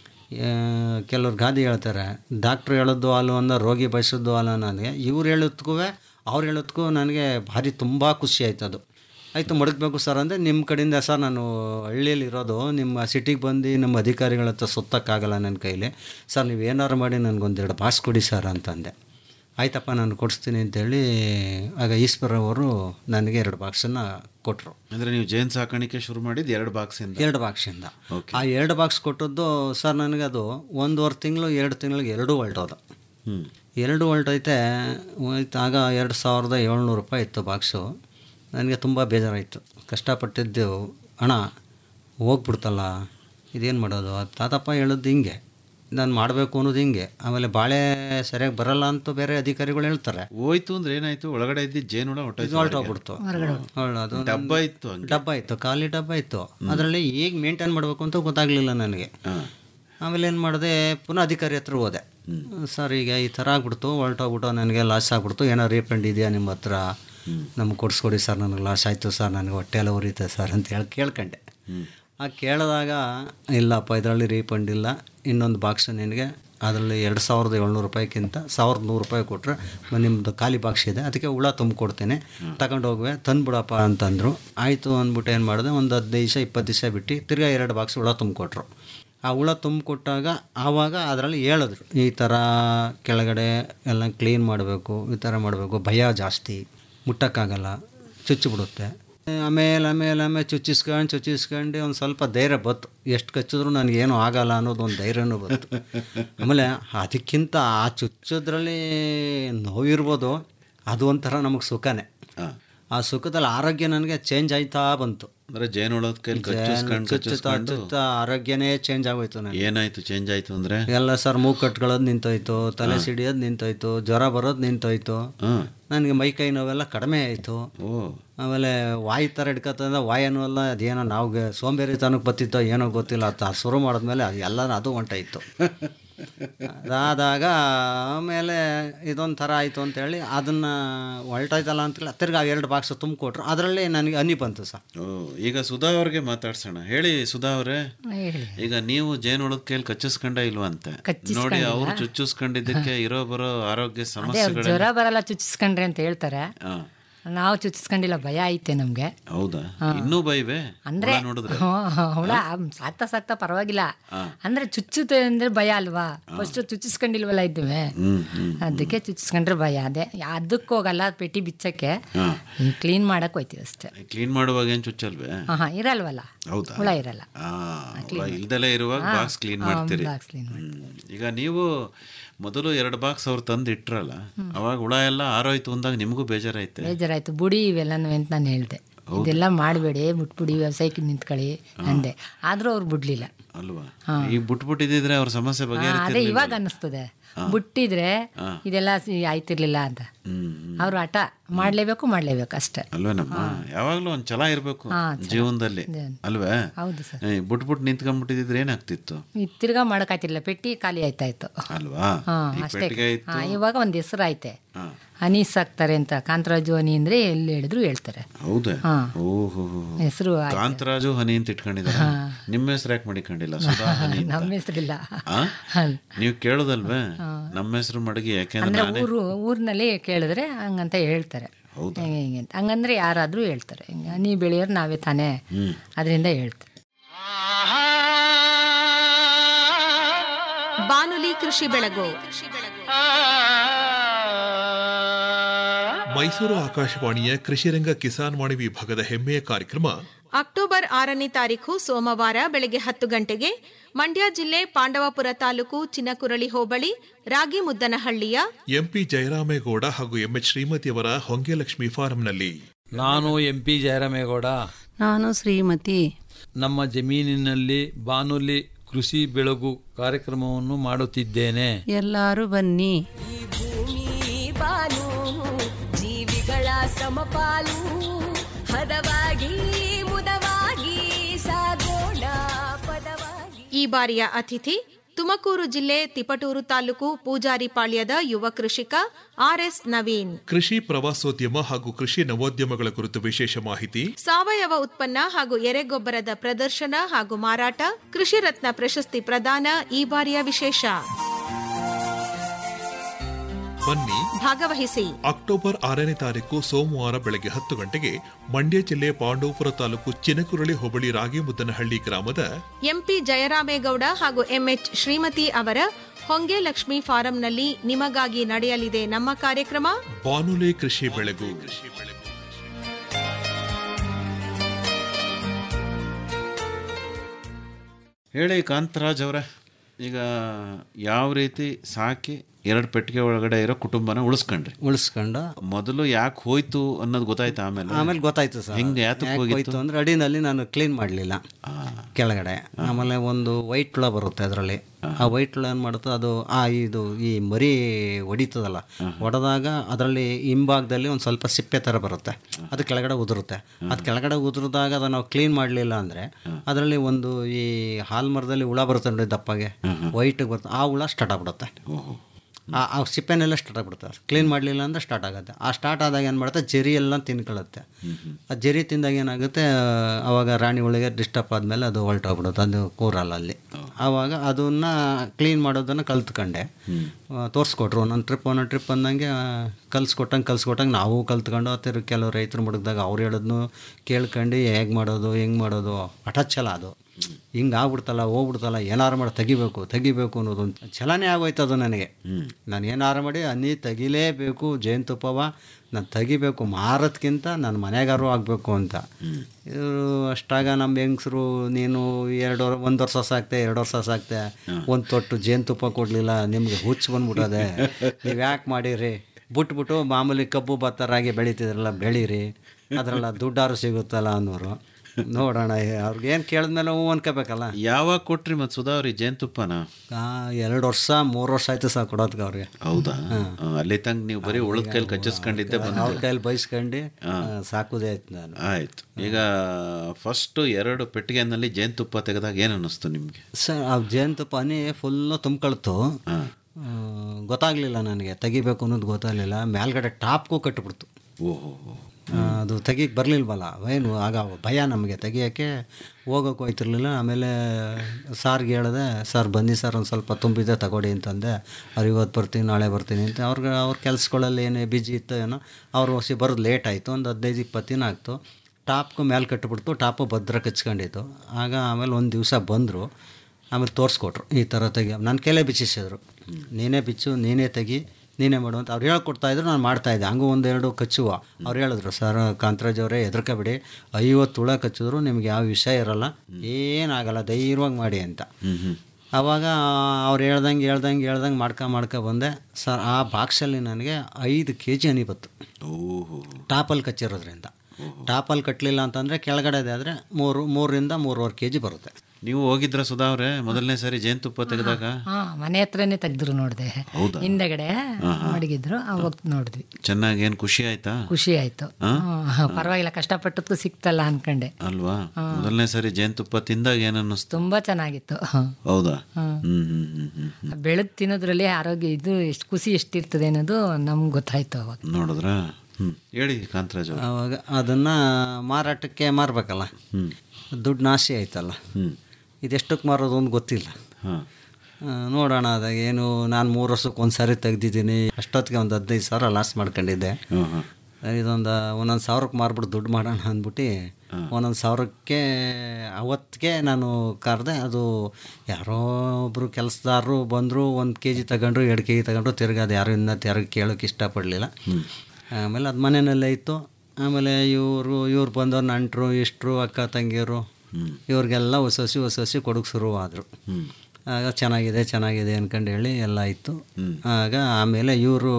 ಕೆಲವ್ರು ಗಾದಿ ಹೇಳ್ತಾರೆ ಡಾಕ್ಟ್ರು ಹೇಳೋದು ಹಾಲು ಅನ್ನೋ ರೋಗಿ ಬಯಸೋದು ಹಾಲು ನನಗೆ ಇವ್ರು ಹೇಳೋದ್ಕೂ ಅವ್ರು ಹೇಳೋದಕ್ಕೂ ನನಗೆ ಭಾರಿ ತುಂಬ ಖುಷಿ ಆಯ್ತು ಅದು ಆಯಿತು ಮಡಗಬೇಕು ಸರ್ ಅಂದರೆ ನಿಮ್ಮ ಕಡೆಯಿಂದ ಸರ್ ನಾನು ಹಳ್ಳಿಯಲ್ಲಿ ಇರೋದು ನಿಮ್ಮ ಸಿಟಿಗೆ ಬಂದು ನಮ್ಮ ಅಧಿಕಾರಿಗಳ ಹತ್ರ ಸುತ್ತಕ್ಕಾಗಲ್ಲ ನನ್ನ ಕೈಲಿ ಸರ್ ನೀವು ಏನಾರು ಮಾಡಿ ನನಗೊಂದೆರಡು ಬಾಕ್ಸ್ ಕೊಡಿ ಸರ್ ಅಂತಂದೆ ಆಯ್ತಪ್ಪ ನಾನು ಕೊಡಿಸ್ತೀನಿ ಅಂತೇಳಿ ಆಗ ಈಶ್ವರ ಅವರು ನನಗೆ ಎರಡು ಬಾಕ್ಸನ್ನು ಕೊಟ್ಟರು ಅಂದರೆ ನೀವು ಜೇನು ಸಾಕಾಣಿಕೆ ಶುರು ಮಾಡಿದ್ದು ಎರಡು ಬಾಕ್ಸಿಂದ ಎರಡು ಬಾಕ್ಸಿಂದ ಆ ಎರಡು ಬಾಕ್ಸ್ ಕೊಟ್ಟದ್ದು ಸರ್ ನನಗೆ ಅದು ಒಂದೂವರೆ ತಿಂಗಳು ಎರಡು ತಿಂಗಳಿಗೆ ಎರಡೂ ಹೊಲ್ಟೋದು ಹ್ಞೂ ಎರಡು ಹೊಲ್ಟೈತೆ ಹೋಯ್ತು ಆಗ ಎರಡು ಸಾವಿರದ ಏಳ್ನೂರು ರೂಪಾಯಿ ಇತ್ತು ಬಾಕ್ಸು ನನಗೆ ತುಂಬ ಬೇಜಾರಾಯಿತು ಕಷ್ಟಪಟ್ಟಿದ್ದು ಹಣ ಹೋಗ್ಬಿಡ್ತಲ್ಲ ಇದೇನು ಮಾಡೋದು ಅದು ತಾತಪ್ಪ ಹೇಳೋದು ಹಿಂಗೆ ನಾನು ಮಾಡಬೇಕು ಅನ್ನೋದು ಹಿಂಗೆ ಆಮೇಲೆ ಬಾಳೆ ಸರಿಯಾಗಿ ಬರಲ್ಲ ಅಂತ ಬೇರೆ ಅಧಿಕಾರಿಗಳು ಹೇಳ್ತಾರೆ ಹೋಯ್ತು ಅಂದ್ರೆ ಏನಾಯ್ತು ಒಳಗಡೆ ಇದ್ದಿದ್ದು ಜೇನುಳ ಇದು ಹೊರ್ಟೋಗ್ಬಿಡ್ತು ಹೊರ್ಟೋದು. ಡಬ್ಬ ಇತ್ತು ಹಂಗೆ. ಡಬ್ಬ ಇತ್ತು ಖಾಲಿ ಡಬ್ಬ ಇತ್ತು ಅದರಲ್ಲಿ ಹೇಗೆ ಮೇಂಟೈನ್ ಮಾಡಬೇಕು ಅಂತ ಗೊತ್ತಾಗಲಿಲ್ಲ ನನಗೆ ಆಮೇಲೆ ಏನು ಮಾಡಿದೆ ಪುನಃ ಅಧಿಕಾರಿ ಹತ್ರ ಹೋದೆ ಸರ್ ಈಗ ಈ ಥರ ಆಗ್ಬಿಡ್ತು ಹೊರಟೋಗ್ಬಿಟ್ಟು ನನಗೆ ಲಾಸ್ ಆಗ್ಬಿಡ್ತು ಏನೋ ರೀಫಂಡ್ ಇದೆಯಾ ನಿಮ್ಮ ಹತ್ರ ನಮ್ಗೆ ಕೊಡಿಸ್ಕೊಡಿ ಸರ್ ನನಗೆ ಲಾಸ್ ಆಯಿತು ಸರ್ ನನಗೆ ಹೊಟ್ಟೆ ಎಲ್ಲ ಉರಿತೆ ಸರ್ ಅಂತ ಹೇಳಿ ಕೇಳ್ಕೊಂಡೆ ಆ ಕೇಳಿದಾಗ ಇಲ್ಲಪ್ಪ ಇದರಲ್ಲಿ ರೀಫಂಡ್ ಇಲ್ಲ ಇನ್ನೊಂದು ಬಾಕ್ಸ್ ನಿನಗೆ ಅದರಲ್ಲಿ ಎರಡು ಸಾವಿರದ ಏಳ್ನೂರು ರೂಪಾಯಿಗಿಂತ ಸಾವಿರದ ನೂರು ರೂಪಾಯಿ ಕೊಟ್ಟರೆ ನಿಮ್ಮದು ಖಾಲಿ ಬಾಕ್ಸ್ ಇದೆ ಅದಕ್ಕೆ ಹುಳ ತುಂಬಿಕೊಡ್ತೇನೆ ತಗೊಂಡು ಹೋಗುವೆ ತಂದುಬಿಡಪ್ಪ ಅಂತಂದರು ಆಯಿತು ಅಂದ್ಬಿಟ್ಟು ಏನು ಮಾಡಿದೆ ಒಂದು ಹದಿನೈದು ದಿವಸ ಇಪ್ಪತ್ತು ದಿವಸ ಬಿಟ್ಟು ತಿರ್ಗಾ ಎರಡು ಬಾಕ್ಸ್ ಹುಳ ತುಂಬಿಕೊಟ್ರು ಆ ಹುಳ ತುಂಬಿಕೊಟ್ಟಾಗ ಆವಾಗ ಅದರಲ್ಲಿ ಹೇಳಿದ್ರು ಈ ಥರ ಕೆಳಗಡೆ ಎಲ್ಲ ಕ್ಲೀನ್ ಮಾಡಬೇಕು ಈ ಥರ ಮಾಡಬೇಕು ಭಯ ಜಾಸ್ತಿ ಮುಟ್ಟಕ್ಕಾಗಲ್ಲ ಚುಚ್ಚಿಬಿಡುತ್ತೆ ಆಮೇಲೆ ಆಮೇಲೆ ಆಮೇಲೆ ಚುಚ್ಚಿಸ್ಕೊಂಡು ಚುಚ್ಚಿಸ್ಕೊಂಡು ಒಂದು ಸ್ವಲ್ಪ ಧೈರ್ಯ ಬತ್ತು ಎಷ್ಟು ಕಚ್ಚಿದ್ರು ನನಗೇನು ಆಗಲ್ಲ ಅನ್ನೋದು ಒಂದು ಧೈರ್ಯನೂ ಬಂತು ಆಮೇಲೆ ಅದಕ್ಕಿಂತ ಆ ಚುಚ್ಚೋದ್ರಲ್ಲಿ ನೋವಿರ್ಬೋದು ಅದು ಒಂಥರ ನಮಗೆ ಸುಖನೇ ಆ ಸುಖದಲ್ಲಿ ಆರೋಗ್ಯ ನನಗೆ ಚೇಂಜ್ ಆಯ್ತಾ ಬಂತು ಅಂದ್ರೆ ಜೇನುಳದ ಕೈಲಿ ಜೇನು ಕಚ್ಚಿಸ್ಕೊಂಡು ಚುಚ್ಚುತ್ತಾ ಕಚ್ಚಿಸ್ಕೊಂಡು ಚುಚ್ಚುತ್ತಾ ಆರೋಗ್ಯನೇ ಚೇಂಜ್ ಆಗೋಯ್ತು ನನಗೆ ಏನಾಯ್ತು ಚೇಂಜ್ ಆಯ್ತು ಅಂದ್ರೆ ಎಲ್ಲ ಸರ್ ಮೂಗು ಕಟ್ಕೊಳ್ಳೋದು ನಿಂತೋಯ್ತು ತಲೆ ಸಿಡಿಯೋದು ನಿಂತೋಯ್ತು ಜ್ವರ ಬರೋದು ನಿಂತೋಯ್ತು ನನಗೆ ಮೈ ಕೈ ನೋವೆಲ್ಲ ಕಡಿಮೆ ಆಯಿತು ಆಮೇಲೆ ವಾಯಿ ಥರ ಹಿಡ್ಕೊತಂದ್ರೆ ವಾಯನೂ ಅಲ್ಲ ಅದೇನೋ ನಾವು ಗ- ಸೋಂಬೇರಿತನಕ್ಕೆ ಬತ್ತಿತ್ತೋ ಏನೋ ಗೊತ್ತಿಲ್ಲ ಅದು ಶುರು ಮಾಡಿದ್ಮೇಲೆ ಅದು ಎಲ್ಲ ಅದು ಹೊಂಟಾಯಿತು ಅದಾದಾಗ ಆಮೇಲೆ ಇದೊಂದು ಥರ ಆಯಿತು ಅಂತೇಳಿ ಅದನ್ನು ಹೊಲ್ಟಾಯ್ತಲ್ಲ ಅಂತೇಳಿ ತಿರ್ಗಾ ಎರಡು ಬಾಕ್ಸ್ ತುಂಬಿಕೊಟ್ರು ಅದರಲ್ಲಿ ನನಗೆ ಹನಿ ಬಂತು ಸರ್ ಓ ಈಗ ಸುಧಾ ಅವ್ರಿಗೆ ಮಾತಾಡ್ಸೋಣ ಹೇಳಿ ಸುಧಾ ಅವರೇ ಹೇಳಿ ಈಗ ನೀವು ಜೇನುಳದ ಕೈಲಿ ಕಚ್ಚಿಸ್ಕೊಂಡ ಇಲ್ವಾ ಅಂತ ನೋಡಿ ಕಚ್ಚಿಸ್ಕೊಂಡಿಲ್ಲ. ಅವ್ರು ಚುಚ್ಚಿಸ್ಕೊಂಡಿದ್ದಕ್ಕೆ ಇರೋ ಬರೋ ಆರೋಗ್ಯ ಅದೇ ಅವ್ರು ಜ್ವರ ಸಮಸ್ಯೆಗಳ ಬರಲ್ಲ ಚುಚ್ಚಿಸ್ಕೊಂಡ್ರಿ ಅಂತ ಹೇಳ್ತಾರೆ ನಾವು ಚುಚ್ಚಿಸ್ಕೊಂಡಿಲ್ಲ ಭಯ ಐತೆ ನಮಗೆ ಹೌದಾ ಹಾ. ಇನ್ನೂ ಬೈವೆ ಅಂದ್ರೆ ಹುಳ ನೋಡಿದ್ರೆ ಹುಳ ಸಾಕ್ತಾ ಸಾಕ್ತಾ ಪರವಾಗಿಲ್ಲ ಅಂದ್ರೆ ಚುಚ್ಚುತ್ತೆ ಅಂದ್ರೆ ಭಯ ಅಲ್ವಾ ಫಸ್ಟ್ ಚುಚ್ಚಿಸ್ಕೊಂಡಿಲ್ವಲ್ಲ ಇದ್ದೇವೆ ಹ್ಮ್ ಹ್ಮ್ ಅದಕ್ಕೆ ಚುಚ್ಚಿಸ್ಕೊಂಡ್ರೆ ಭಯ ಅದೇ ಅದಕ್ಕೆ ಹೋಗಲ್ಲ ಪೆಟ್ಟಿ ಬಿಚ್ಚಕ್ಕೆ ಹಾ. ಕ್ಲೀನ್ ಮಾಡಕ್ ಹೋಯ್ತೀವಿ ಅಷ್ಟೇ ಕ್ಲೀನ್ ಮಾಡುವಾಗ ಏನ್ ಚುಚ್ಚಲ್ವೇ ಹಾ ಹಾ ಇರಲ್ವಲ್ಲ ಹೌದಾ ಹುಳ ಇರಲ್ಲ ಆ, ಹುಳ ಇಲ್ದಲೇ ಇರುವಾಗ ಹಾ. ಬಾಕ್ಸ್ ಕ್ಲೀನ್ ಹಾ, ಮಾಡ್ತೀರಿ box clean ಹ್ಮ್. ಈಗ ನೀವು ಮೊದಲು ಎರಡು ಬಾಕ್ಸ್ ಅವ್ರು ತಂದು ಇಟ್ರಲ್ಲ ಅವಾಗ ಹುಳ ಎಲ್ಲ ಆರೋಯ್ತು ಅಂದಾಗ ನಿಮಗೂ ಬೇಜಾರೈತೆ ಬೇಜಾರಾಯ್ತು ಬುಡಿ ಇವೆಲ್ಲನೂ ಅಂತ ನಾನು ಹೇಳ್ದೆ ಇದೆಲ್ಲ ಮಾಡಬೇಡಿ ಮುಟ್ಬಿಡಿ ವ್ಯವಸಾಯಕ್ಕೆ ನಿಂತ್ಕೊಳ್ಳಿ ಅಂದೆ ಆದ್ರೂ ಅವ್ರು ಬಿಡ್ಲಿಲ್ಲ ಅಲ್ವಾ ಹಾ. ಈ ಬಿಟ್ಬಿಟ್ಟಿದ್ರೆ ಅವ್ರ ಸಮಸ್ಯೆ ಹಾ, ಅದೇ ಬಗೆಹರಿತಿರ್ಲಿಲ್ವಲ್ಲ? ಇವಾಗ ಅನ್ನಿಸ್ತದೆ ಬಿಟ್ಟಿದ್ರೆ ಹಾ. ಇದೆಲ್ಲ ಸಿ- ಆಯ್ತಿರ್ಲಿಲ್ಲ ಅಂತ ಅವ್ರು ಹಠ ಮಾಡ್ಲೇಬೇಕು ಮಾಡ್ಲೇಬೇಕು ಅಷ್ಟೇ ಅಲ್ವೇನಮ್ಮ ಯಾವಾಗ್ಲೂ ಒಂದ್ ಛಲ ಇರ್ಬೇಕು ಹಾ, ಛಲ. ಜೀವನದಲ್ಲಿ ಇದೆ. ಅಲ್ವೇ ಹೌದು ಸರ್ ಏ, ಬಿಟ್ಬಿಟ್ಟು ನಿಂತ್ಕೊಂಡ್ಬಿಟ್ಟಿದ್ರೆ ಏನಾಗ್ತಿತ್ತು ಈ ತಿರ್ಗಾ ಮಾಡಕ್ಕಾಯ್ತಿರ್ಲಿಲ್ಲ ಪೆಟ್ಟಿ ಖಾಲಿ ಆಯ್ತಾ ಇತ್ತು ಅಲ್ವಾ ಹಾ ಈ ಅಷ್ಟೇ ಪೆಟ್ಟಿಗೆ ಇತ್ತು ಹಾ, ಇವಾಗ ಒಂದು ಹೆಸರು ಐತೆ ಹಾ. ಹನಿ ಸಾಕ್ತಾರೆ ಅಂತ ಕಾಂತರಾಜು ಹನಿ ಅಂದ್ರೆ ಎಲ್ಲಿ ಹೇಳಿದ್ರು ಹೇಳ್ತಾರೆ ಹೌದಾ ಹಾ. ಓಹೋ ಹೆಸರು ಆಯ್ತು. ಕಾಂತರಾಜು ಹನಿ ಅಂತ ಇಟ್ಕೊಂಡಿದ್ದಾರೆ ಹಾ. ನಿಮ್ಮ ಹೆಸರು ಯಾಕೆ ಮಾಡಿಕೊಂಡಿಲ್ಲ ಸುಧಾ ಹನಿ ಅಂತ ನಮ್ಮ ಹೆಸರಿಲ್ಲ ಆ? ನೀವು ಕೇಳೋದಲ್ವೇ ನಮ್ಮ ಹೆಸರು ಮಡಗಿ ಯಾಕೆಂದ್ರೆ ಅಂದ್ರೆ ನಾನೇ ಊರು ಊರಿನಲ್ಲಿ ಕೇಳಿದ್ರೆ ಹಂಗಂತ ಹೇಳ್ತಾರೆ ಹಿಂಗೆ ಹಿಂಗೆ ಅಂತ ಹಂಗಂದ್ರೆ ಯಾರಾದ್ರೂ ಹೇಳ್ತಾರೆ ಹಿಂಗೆ ನೀ ಬೆಳೆಯೋರು ನಾವೇ ತಾನೇ ಹ್ಮ್. ಅದರಿಂದ ಹೇಳ್ತಾರೆ ಬಾನುಲಿ ಕೃಷಿ ಬೆಳಗು ಮೈಸೂರು ಆಕಾಶವಾಣಿಯ ಕೃಷಿರಂಗ ಕಿಸಾನ್ ವಾಣಿ ವಿಭಾಗದ ಹೆಮ್ಮೆಯ ಕಾರ್ಯಕ್ರಮ ಅಕ್ಟೋಬರ್ ಆರನೇ ತಾರೀಕು ಸೋಮವಾರ ಬೆಳಗ್ಗೆ ಹತ್ತು ಗಂಟೆಗೆ ಮಂಡ್ಯ ಜಿಲ್ಲೆ ಪಾಂಡವಪುರ ತಾಲೂಕು ಚಿನಕುರಳಿ ಹೋಬಳಿ ರಾಗಿಮುದ್ದನಹಳ್ಳಿಯ ಎಂಪಿ ಜಯರಾಮೇಗೌಡ ಹಾಗೂ ಎಂಎಚ್ ಶ್ರೀಮತಿಯವರ ಹೊಂಗೆಲಕ್ಷ್ಮಿ ಫಾರಂನಲ್ಲಿ ನಾನು ಎಂ ಪಿ ಜಯರಾಮೇಗೌಡ ನಾನು ಶ್ರೀಮತಿ ನಮ್ಮ ಜಮೀನಿನಲ್ಲಿ ಬಾನುಲಿ ಕೃಷಿ ಬೆಳಗು ಕಾರ್ಯಕ್ರಮವನ್ನು ಮಾಡುತ್ತಿದ್ದೇನೆ ಎಲ್ಲರೂ ಬನ್ನಿ ಬಾನು ಜೀವಿಗಳ ಸಮಪಾಲು ಹದವಾಗಿ ಮುದವಾಗಿ ಸಾಗೋಣ ಪದವಾಗಿ ಈ ಬಾರಿಯ ಅತಿಥಿ ತುಮಕೂರು ಜಿಲ್ಲೆ ತಿಪಟೂರು ತಾಲೂಕು ಪೂಜಾರಿಪಾಳ್ಯದ ಯುವ ಕೃಷಿಕ ಆರ್ಎಸ್ ನವೀನ್ ಕೃಷಿ ಪ್ರವಾಸೋದ್ಯಮ ಹಾಗೂ ಕೃಷಿ ನವೋದ್ಯಮಗಳ ಕುರಿತು ವಿಶೇಷ ಮಾಹಿತಿ ಸಾವಯವ ಉತ್ಪನ್ನ ಹಾಗೂ ಎರೆಗೊಬ್ಬರದ ಪ್ರದರ್ಶನ ಹಾಗೂ ಮಾರಾಟ ಕೃಷಿ ರತ್ನ ಪ್ರಶಸ್ತಿ ಪ್ರದಾನ ಈ ಬಾರಿಯ ವಿಶೇಷ ಬನ್ನಿ ಭಾಗವಹಿಸಿ ಅಕ್ಟೋಬರ್ ಆರನೇ ತಾರೀಕು ಸೋಮವಾರ ಬೆಳಗ್ಗೆ ಹತ್ತು ಗಂಟೆಗೆ ಮಂಡ್ಯ ಜಿಲ್ಲೆ ಪಾಂಡವಪುರ ತಾಲೂಕು ಚಿನಕುರಳಿ ಹೋಬಳಿ ರಾಗಿಮುದ್ದನಹಳ್ಳಿ ಗ್ರಾಮದ ಎಂಪಿ ಜಯರಾಮೇಗೌಡ ಹಾಗೂ ಎಂಎಚ್ ಶ್ರೀಮತಿ ಅವರ ಹೊಂಗೆ ಲಕ್ಷ್ಮಿ ಫಾರಂನಲ್ಲಿ ನಿಮಗಾಗಿ ನಡೆಯಲಿದೆ ನಮ್ಮ ಕಾರ್ಯಕ್ರಮ ಬಾನುಲಿ ಕೃಷಿ ಬೆಳೆಗು ಹೇಳಿ ಕಾಂತರಾಜ್ ಅವರೇ ಈಗ ಯಾವ ರೀತಿ ಸಾಕಿ ಎರಡು ಪೆಟ್ಟಿಗೆ ಒಳಗಡೆ ಇರೋ ಕುಟುಂಬನ ಉಳಿಸ್ಕೊಂಡ್ರಿ ಉಳಿಸ್ಕೊಂಡು ಮೊದಲು ಯಾಕೆ ಹೋಯ್ತು ಅನ್ನೋದು ಗೊತ್ತಾಯ್ತು ಆಮೇಲೆ ಆಮೇಲೆ ಗೊತ್ತಾಯ್ತು ಸರ್ ಹೆಂಗೆ ಯಾತಕ್ಕೆ ಯಾಕೆ ಹೋಗಿತ್ತು ಹೋಯ್ತು ಅಂದ್ರೆ ಅಡಿನಲ್ಲಿ ನಾನು ಕ್ಲೀನ್ ಮಾಡಲಿಲ್ಲ ಕೆಳಗಡೆ ಆಮೇಲೆ ಒಂದು ವೈಟ್ ಹುಳ ಬರುತ್ತೆ ಅದರಲ್ಲಿ ಆ ವೈಟ್ ಹುಳ ಏನು ಮಾಡುತ್ತೆ ಅದು ಆ ಇದು ಈ ಮರಿ ಹೊಡಿತದಲ್ಲ ಹೊಡೆದಾಗ ಅದರಲ್ಲಿ ಹಿಂಭಾಗದಲ್ಲಿ ಒಂದು ಸ್ವಲ್ಪ ಸಿಪ್ಪೆ ಥರ ಬರುತ್ತೆ ಅದು ಕೆಳಗಡೆ ಉದುರುತ್ತೆ ಅದು ಕೆಳಗಡೆ ಉದುರಿದಾಗ ಅದನ್ನು ನಾವು ಕ್ಲೀನ್ ಮಾಡಲಿಲ್ಲ ಅಂದರೆ ಅದರಲ್ಲಿ ಒಂದು ಈ ಹಾಲ್ ಮರದಲ್ಲಿ ಹುಳ ಬರುತ್ತೆ ನೋಡಿ ದಪ್ಪಗೆ ವೈಟಿಗೆ ಬರುತ್ತೆ ಆ ಹುಳ ಸ್ಟಾರ್ಟ್ ಆಗ್ಬಿಡುತ್ತೆ ಆ ಆ ಸಿಪ್ಪೆನೆಲ್ಲ ಸ್ಟಾರ್ಟ್ ಆಗ್ಬಿಡ್ತಾರೆ ಕ್ಲೀನ್ ಮಾಡಲಿಲ್ಲ ಅಂದ್ರೆ ಸ್ಟಾರ್ಟ್ ಆಗುತ್ತೆ ಆ ಸ್ಟಾರ್ಟ್ ಆದಾಗ ಏನು ಮಾಡುತ್ತೆ ಜರಿ ಎಲ್ಲ ತಿನ್ಕೊಳ್ಳುತ್ತೆ ಆ ಜರಿ ತಿಂದಾಗ ಏನಾಗುತ್ತೆ ಆವಾಗ ರಾಣಿ ಒಳಗೆ ಡಿಸ್ಟರ್ಬ್ ಆದಮೇಲೆ ಅದು ಹೊಲ್ಟೋಗ್ಬಿಡುತ್ತೆ ಅದು ಕೂರಲ್ಲ ಅಲ್ಲಿ ಆವಾಗ ಅದನ್ನು ಕ್ಲೀನ್ ಮಾಡೋದನ್ನು ಕಲ್ತ್ಕೊಂಡೆ ತೋರಿಸ್ಕೊಟ್ರು ಒಂದೊಂದು ಟ್ರಿಪ್ ಒಂದೊಂದು ಟ್ರಿಪ್ ಅಂದಂಗೆ ಕಲ್ಸ್ಕೊಟ್ಟಂಗೆ ಕಲ್ಸ್ಕೊಟ್ಟಂಗೆ ನಾವು ಕಲ್ತ್ಕೊಂಡು ತಿರ್ಗಿ ಕೆಲವು ರೈತರು ಮುಡುಗ್ದಾಗ ಅವ್ರು ಹೇಳೋದನ್ನು ಕೇಳ್ಕೊಂಡು ಹೇಗೆ ಮಾಡೋದು ಹೆಂಗೆ ಮಾಡೋದು ಹಠಚ್ಚಲ ಅದು ಹಿಂಗೆ ಆಗ್ಬಿಡ್ತಲ್ಲ ಹೋಗ್ಬಿಡ್ತಲ್ಲ ಏನಾರು ಮಾಡಿ ತೆಗಿಬೇಕು ತೆಗಿಬೇಕು ಅನ್ನೋದು ಒಂದು ಛಲನೇ ಆಗೋಯ್ತು ಅದು ನನಗೆ ನಾನು ಏನಾರು ಮಾಡಿ ಅನ್ನಿ ತೆಗಿಲೇಬೇಕು ಜೇನುತುಪ್ಪವ ನಾನು ತೆಗಿಬೇಕು ಮಾರೋದ್ಕಿಂತ ನನ್ನ ಮನೆಗಾರು ಆಗಬೇಕು ಅಂತ ಇವರು ಅಷ್ಟಾಗ ನಮ್ಮ ಹೆಂಗಸರು ನೀನು ಎರಡು ವರ್ ಒಂದು ವರ್ಷ ಸಾಕ್ತೆ ಎರಡು ವರ್ಷ ಸಾಕ್ತೆ ಒಂದು ತೊಟ್ಟು ಜೇನುತುಪ್ಪ ಕೊಡಲಿಲ್ಲ ನಿಮಗೆ ಹುಚ್ಚು ಬಂದ್ಬಿಟ್ಟದೆ ನೀವು ಯಾಕೆ ಮಾಡಿರಿ ಬಿಟ್ಬಿಟ್ಟು ಮಾಮೂಲಿ ಕಬ್ಬು ಭತ್ತ ರಾಗಿ ಬೆಳಿತಿದ್ರಲ್ಲ ಬೆಳೀರಿ ಅದರಲ್ಲ ದುಡ್ಡಾರು ಸಿಗುತ್ತಲ್ಲ ಅನ್ನೋರು ನೋಡೋಣ ಅವ್ರಿಗೆ ಏನು ಕೇಳಿದ್ಮೇಲೆ ಹ್ಞೂ ಅನ್ಕೋಬೇಕಲ್ಲ ಯಾವಾಗ ಕೊಟ್ರಿ ಮತ್ತು ಸುಧಾ ಅವ್ರಿಗೆ ಜೇನುತುಪ್ಪನ ಎರಡು ವರ್ಷ ಮೂರು ವರ್ಷ ಆಯ್ತು ಸಹ ಕೊಡೋದ್ಗೆ ಅವ್ರಿಗೆ ಹೌದಾ ಆ, ಅಲ್ಲಿ ತನಕ ನೀವು ಬರೀ ಉಳಿದ ಕೈಲಿ ಕಚ್ಚಿಸ್ಕೊಂಡಿದ್ದೆ ಅವ್ರ ಬಂದು ಕೈಲಿ ಬೈಸ್ಕೊಂಡು ಸಾಕುದೇ ಆಯ್ತು ನಾನು ಆಯ್ತು ಈಗ ಫಸ್ಟು ಎರಡು ಪೆಟ್ಟಿಗೆನಲ್ಲಿ ಜೇನುತುಪ್ಪ ತೆಗೆದಾಗ ಏನು ಅನ್ನಿಸ್ತು ನಿಮಗೆ ಸರ್ ಆ ಜೇನುತುಪ್ಪ ಹನಿ ಫುಲ್ಲು ತುಂಬ್ಕೊಳ್ತು ಗೊತ್ತಾಗಲಿಲ್ಲ ನನಗೆ ತೆಗಿಬೇಕು ಅನ್ನೋದು ಗೊತ್ತಾಗಲಿಲ್ಲ ಮೇಲ್ಗಡೆ ಟಾಪ್ಗೂ ಕಟ್ಟಿಬಿಡ್ತು ಓಹೋ ಆ, ಅದು ತೆಗಿಯಕ್ಕೆ ಬರಲಿಲ್ವಲ್ಲ ಏನು ಆಗ ಭಯ ನಮಗೆ ತೆಗಿಯೋಕ್ಕೆ ಹೋಗೋಕೆ ಹೋಯ್ತಿರ್ಲಿಲ್ಲ ಆಮೇಲೆ ಸಾರ್ಗೆ ಹೇಳಿದೆ ಸರ್ ಬನ್ನಿ ಸರ್ ಒಂದು ಸ್ವಲ್ಪ ತುಂಬಿದೆ ತಗೊಡಿ ಅಂತಂದೆ ಅವ್ರು ಇವತ್ತು ಬರ್ತೀನಿ ನಾಳೆ ಬರ್ತೀನಿ ಅಂತ ಅವ್ರಿಗೆ ಅವ್ರ ಕೆಲ್ಸಗಳಲ್ಲಿ ಏನೇ ಬಿಜಿ ಇತ್ತು ಏನೋ ಅವರು ಹೊಸಿ ಬರೋದು ಲೇಟ್ ಆಯಿತು ಒಂದು ಹದಿನೈದು ಇಪ್ಪತ್ತು ದಿನ ಆಗ್ತು ಟಾಪ್ಗೂ ಮೇಲೆ ಕಟ್ಟಿಬಿಡ್ತು ಟಾಪು ಭದ್ರ ಕಚ್ಕೊಂಡಿತ್ತು ಆಗ ಆಮೇಲೆ ಒಂದು ದಿವಸ ಬಂದರು ಆಮೇಲೆ ತೋರಿಸ್ಕೊಟ್ರು ಈ ಥರ ತೆಗಿ ನನ್ನ ಕೈಲೇ ಬಿಚ್ಚಿಸಿದ್ರು ನೀನೇ ಬಿಚ್ಚು ನೀನೇ ತೆಗಿ ನೀನೇ ಮಾಡು ಅಂತ ಅವ್ರು ಹೇಳ್ಕೊಡ್ತಾಯಿದ್ರು ನಾನು ಮಾಡ್ತಾಯಿದ್ದೆ ಹಂಗೂ ಒಂದೆರಡು ಕಚ್ಚುವ ಅವ್ರು ಹೇಳಿದ್ರು ಸರ್ ಕಾಂತರಾಜ್ ಅವರೇ ಹೆದರ್ಕೋಬೇಡಿ ಐವತ್ತು ಹುಳ ಕಚ್ಚಿದ್ರು ನಿಮ್ಗೆ ಯಾವ ವಿಷಯ ಇರಲ್ಲ ಏನಾಗಲ್ಲ ಧೈರ್ಯವಾಗಿ ಮಾಡಿ ಅಂತ ಆವಾಗ ಅವ್ರು ಹೇಳ್ದಂಗೆ ಹೇಳ್ದಂಗೆ ಹೇಳ್ದಂಗೆ ಮಾಡ್ಕೊ ಮಾಡ್ಕೊ ಬಂದೆ ಸರ್ ಆ ಬಾಕ್ಸಲ್ಲಿ ನನಗೆ ಐದು ಕೆ ಜಿ ಹನಿ ಬತ್ತು ಟಾಪಲ್ಲಿ ಕಚ್ಚಿರೋದ್ರಿಂದ ಟಾಪಲ್ಲಿ ಕಟ್ಟಲಿಲ್ಲ ಅಂತಂದರೆ ಕೆಳಗಡೆದೇ ಆದರೆ ಮೂರು ಮೂರರಿಂದ ಮೂರುವರೆ ಕೆ ಜಿ ಬರುತ್ತೆ ನೀವು ಹೋಗಿದ್ರ ಸುಧಾ ಅವ್ರೆ ಮೊದಲನೇ ಸಾರಿ ಜೇನುತುಪ್ಪ ತೆಗೆದಾಗ ಹಾ ಮನೆ ಹತ್ರನೇ ತೆಗ್ದ್ರು ನೋಡಿದೆ ಹೌದಾ? ಹಿಂದೆಗಡೆ ಹಾ, ಹಾ. ಮಡಗಿದ್ರು ಅವಾಗ ನೋಡಿದ್ವಿ ಚೆನ್ನಾಗಿ ಏನು ಖುಷಿ ಆಯ್ತಾ ಖುಷಿ ಆಯ್ತು ಹಾ? ಹಾ, ಪರವಾಗಿಲ್ಲ ಕಷ್ಟಪಟ್ಟದಕ್ಕೂ ಸಿಕ್ತಲ್ಲ ಅನ್ಕೊಂಡೆ ಅಲ್ವಾ ಮೊದಲನೇ ಸಾರಿ ಜೇನುತುಪ್ಪ ತಿಂದಾಗ ಏನು ಅನ್ನಿಸ್ತು ತುಂಬಾ ಚೆನ್ನಾಗಿತ್ತು ಹೌದಾ ಹಾ. ಹ್ಮ್ ಹ್ಮ್ ಹ್ಮ್ ಹ್ಮ್ ಹ್ಮ್ ಬೆಳಗ್ಗೆ ತಿನ್ನೋದ್ರಲ್ಲಿ ಆರೋಗ್ಯ ಇದು ಎಷ್ಟು ಖುಷಿ ಎಷ್ಟಿರ್ತದೆ ಅನ್ನೋದು ನಮ್ಗೆ ಗೊತ್ತಾಯ್ತು ಅವಾಗ ನೋಡಿದ್ರಾ ಹ್ಮ್ ಹೇಳಿ ಕಾಂತರಾಜ್ ಅವ್ರೆ. ಆವಾಗ ಅದನ್ನು ಮಾರಾಟಕ್ಕೆ ಮಾರಬೇಕಲ್ಲ ದುಡ್ಡು ನಾಶಿ ಆಯ್ತಲ್ಲ ಇದೆಷ್ಟಕ್ಕೆ ಮಾರೋದು ಅಂತ ಗೊತ್ತಿಲ್ಲ ಹಾಂ ಆ, ನೋಡೋಣ ಅದಾಗ ಏನು ನಾನು ಮೂರು ವರ್ಷಕ್ಕೆ ಒಂದು ಸಾರಿ ತೆಗ್ದಿದ್ದೀನಿ ಅಷ್ಟೊತ್ತಿಗೆ ಒಂದು ಹದಿನೈದು ಸಾವಿರ ಲಾಸ್ ಮಾಡ್ಕೊಂಡಿದ್ದೆ ಇದೊಂದು ಒಂದೊಂದು ಸಾವಿರಕ್ಕೆ ಮಾರ್ಬಿಟ್ಟು ದುಡ್ಡು ಮಾಡೋಣ ಅಂದ್ಬಿಟ್ಟು ಒಂದೊಂದು ಸಾವಿರಕ್ಕೆ ಅವತ್ತಿಗೆ ನಾನು ಕರೆದೆ ಅದು ಯಾರೋ ಒಬ್ಬರು ಕೆಲಸದಾರರು ಬಂದರು ಒಂದು ಕೆ ಜಿ ತಗೊಂಡ್ರು ಎರಡು ಕೆ ಜಿ ತಗೊಂಡ್ರು ತಿರ್ಗಿ ಅದು ಯಾರು ಇನ್ನೂ ಯಾರು ಕೇಳೋಕ್ಕೆ ಇಷ್ಟಪಡಲಿಲ್ಲ ಆಮೇಲೆ ಅದು ಮನೆಯಲ್ಲೇ ಇತ್ತು ಆಮೇಲೆ ಇವರು ಇವ್ರು ಬಂದವ್ರು ನಂಟರು ಇಷ್ಟರು ಅಕ್ಕ ತಂಗಿಯರು ಇವ್ರಿಗೆಲ್ಲ ಹೊಸ ಹೊಸಿ ಹೊಸ ಹೊಸಿ ಕೊಡೋಕೆ ಶುರುವಾದರು ಆಗ ಚೆನ್ನಾಗಿದೆ ಚೆನ್ನಾಗಿದೆ ಅನ್ಕೊಂಡು ಹೇಳಿ ಎಲ್ಲ ಇತ್ತು ಆಗ ಆಮೇಲೆ ಇವರು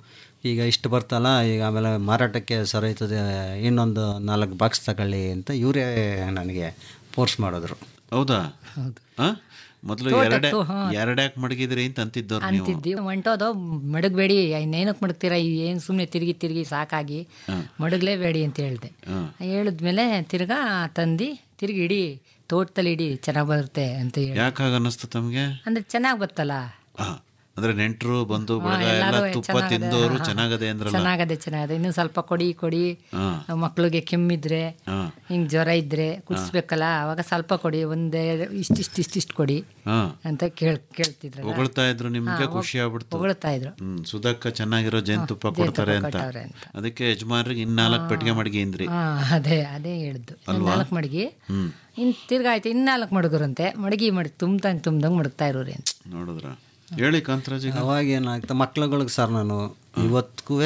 ಈಗ ಇಷ್ಟು ಬರ್ತಲ್ಲ ಈಗ ಆಮೇಲೆ ಮಾರಾಟಕ್ಕೆ ಸರೈತದೆ ಇನ್ನೊಂದು ನಾಲ್ಕು ಬಾಕ್ಸ್ ತಗೊಳ್ಳಿ ಅಂತ ಇವರೇ ನನಗೆ ಫೋರ್ಸ್ ಮಾಡಿದ್ರು ಹೌದಾ ಆ? ಮೊದಲು ತೋಟ ಎರಡೇ ತೋ- ಹಾ. ಎರಡ್ಯಾಕೆ ಮಡಗಿದ್ರಿ ಅಂತ ಅಂತಿದ್ದವ್ರು ನೀವು ಅಂತಿದ್ವಿ ಹೊಂಟೋದು ಮಡಗಬೇಡಿ ಇನ್ನೇನಕ್ಕೆ ಮಡಗ್ತೀರಾ ಏನು ಸುಮ್ಮನೆ ತಿರುಗಿ ತಿರುಗಿ ಸಾಕಾಗಿ ಮಡಗಲೇಬೇಡಿ ಅಂತ ಹೇಳಿದೆ ಹೇಳಿದ್ಮೇಲೆ ತಿರ್ಗಾ ತಂದು ತಿರುಗಿ ಇಡಿ ತೋಟದಲ್ಲಿ ಇಡಿ ಚೆನ್ನಾಗಿ ಬರುತ್ತೆ ಅಂತ ಹೇಳಿ ಯಾಕಾಗ ಅನ್ನಿಸ್ತು ತಮಗೆ ಅಂದ್ರೆ ಚೆನ್ನಾಗಿ ಬತ್ತಲ್ಲ ಅಂದ್ರೆ ನೆಂಟರು ಬಂದು ಹಾ, ಬಳಗ ಎಲ್ಲ ಎಲ್ಲರೂ ತುಪ್ಪ ಚೆನ್ನಾಗದೆ, ತಿಂದವರು ಹಾ, ಚೆನ್ನಾಗದೆ ಅಂದ್ರಲ್ಲ ಚೆನ್ನಾಗದೆ ಚೆನ್ನಾಗದೆ ಇನ್ನು ಸ್ವಲ್ಪ ಕೊಡಿ ಕೊಡಿ ಹಾ. ಮಕ್ಳಿಗೆ ಕೆಮ್ಮಿದ್ರೆ ಹಾ. ಹಿಂಗ್ ಜ್ವರ ಇದ್ರೆ ಕುಡಿಸ್ಬೇಕಲ್ಲ ಅವಾಗ ಸ್ವಲ್ಪ ಕೊಡಿ ಒಂದೇ ಇಷ್ಟಿಷ್ಟು ಇಷ್ಟಿಷ್ಟು ಕೊಡಿ ಹಾ ಅಂತ ಕೇಳ್ ಕೇಳ್ತಿದ್ರಲ್ಲ ಹೊಗಳ್ತಾ ಇದ್ರು ನಿಮ್ಗೆ ಹಾ, ಖುಷಿ ಆಗ್ಬಿಡ್ತು ಹೊಗಳ್ತಾ ಇದ್ರು ಹ್ಮ್ ಸುಧಕ್ಕ ಚೆನ್ನಾಗಿರೋ ಜೇನುತುಪ್ಪ ಜೇನುತುಪ್ಪ ಕೊಡ್ತಾರೆ ಅಂತ ಕೊಟ್ಟವ್ರೆ ಅಂತ. ಅದಕ್ಕೆ ಯಜಮಾನ್ರಿಗೆ ಇನ್ನಾಲ್ಕು ಪೆಟ್ಟಿಗೆ ಮಡಗಿಂದ್ರಿ ಹಾ ಅದೇ ಅದೇ ಹೇಳಿದ್ದು ಅಲ್ವಾ? ನಾಲ್ಕು ಮಡಗಿ ಹ್ಮ್ ಇನ್ ತಿರ್ಗಾಯ್ತು ಇನ್ನಾಲ್ಕು ಮಡಗರಂತೆ ಮಡಗಿ ಮಡಗಿ ತುಂಬ್ದಂಗೆ ತುಂಬ್ದಂಗೆ ಮಡಗ್ತಾ ಇರೋರಿ ಅಂತ ನೋಡಿದ್ರ ಹೇಳಿ ಕಾಂತರಾಜ್ ಈಗ. ಅವಾಗ ಏನಾಗ್ತದೆ ಮಕ್ಳುಗಳಿಗೆ ಸರ್ ನಾನು ಇವತ್ತಿಗೂ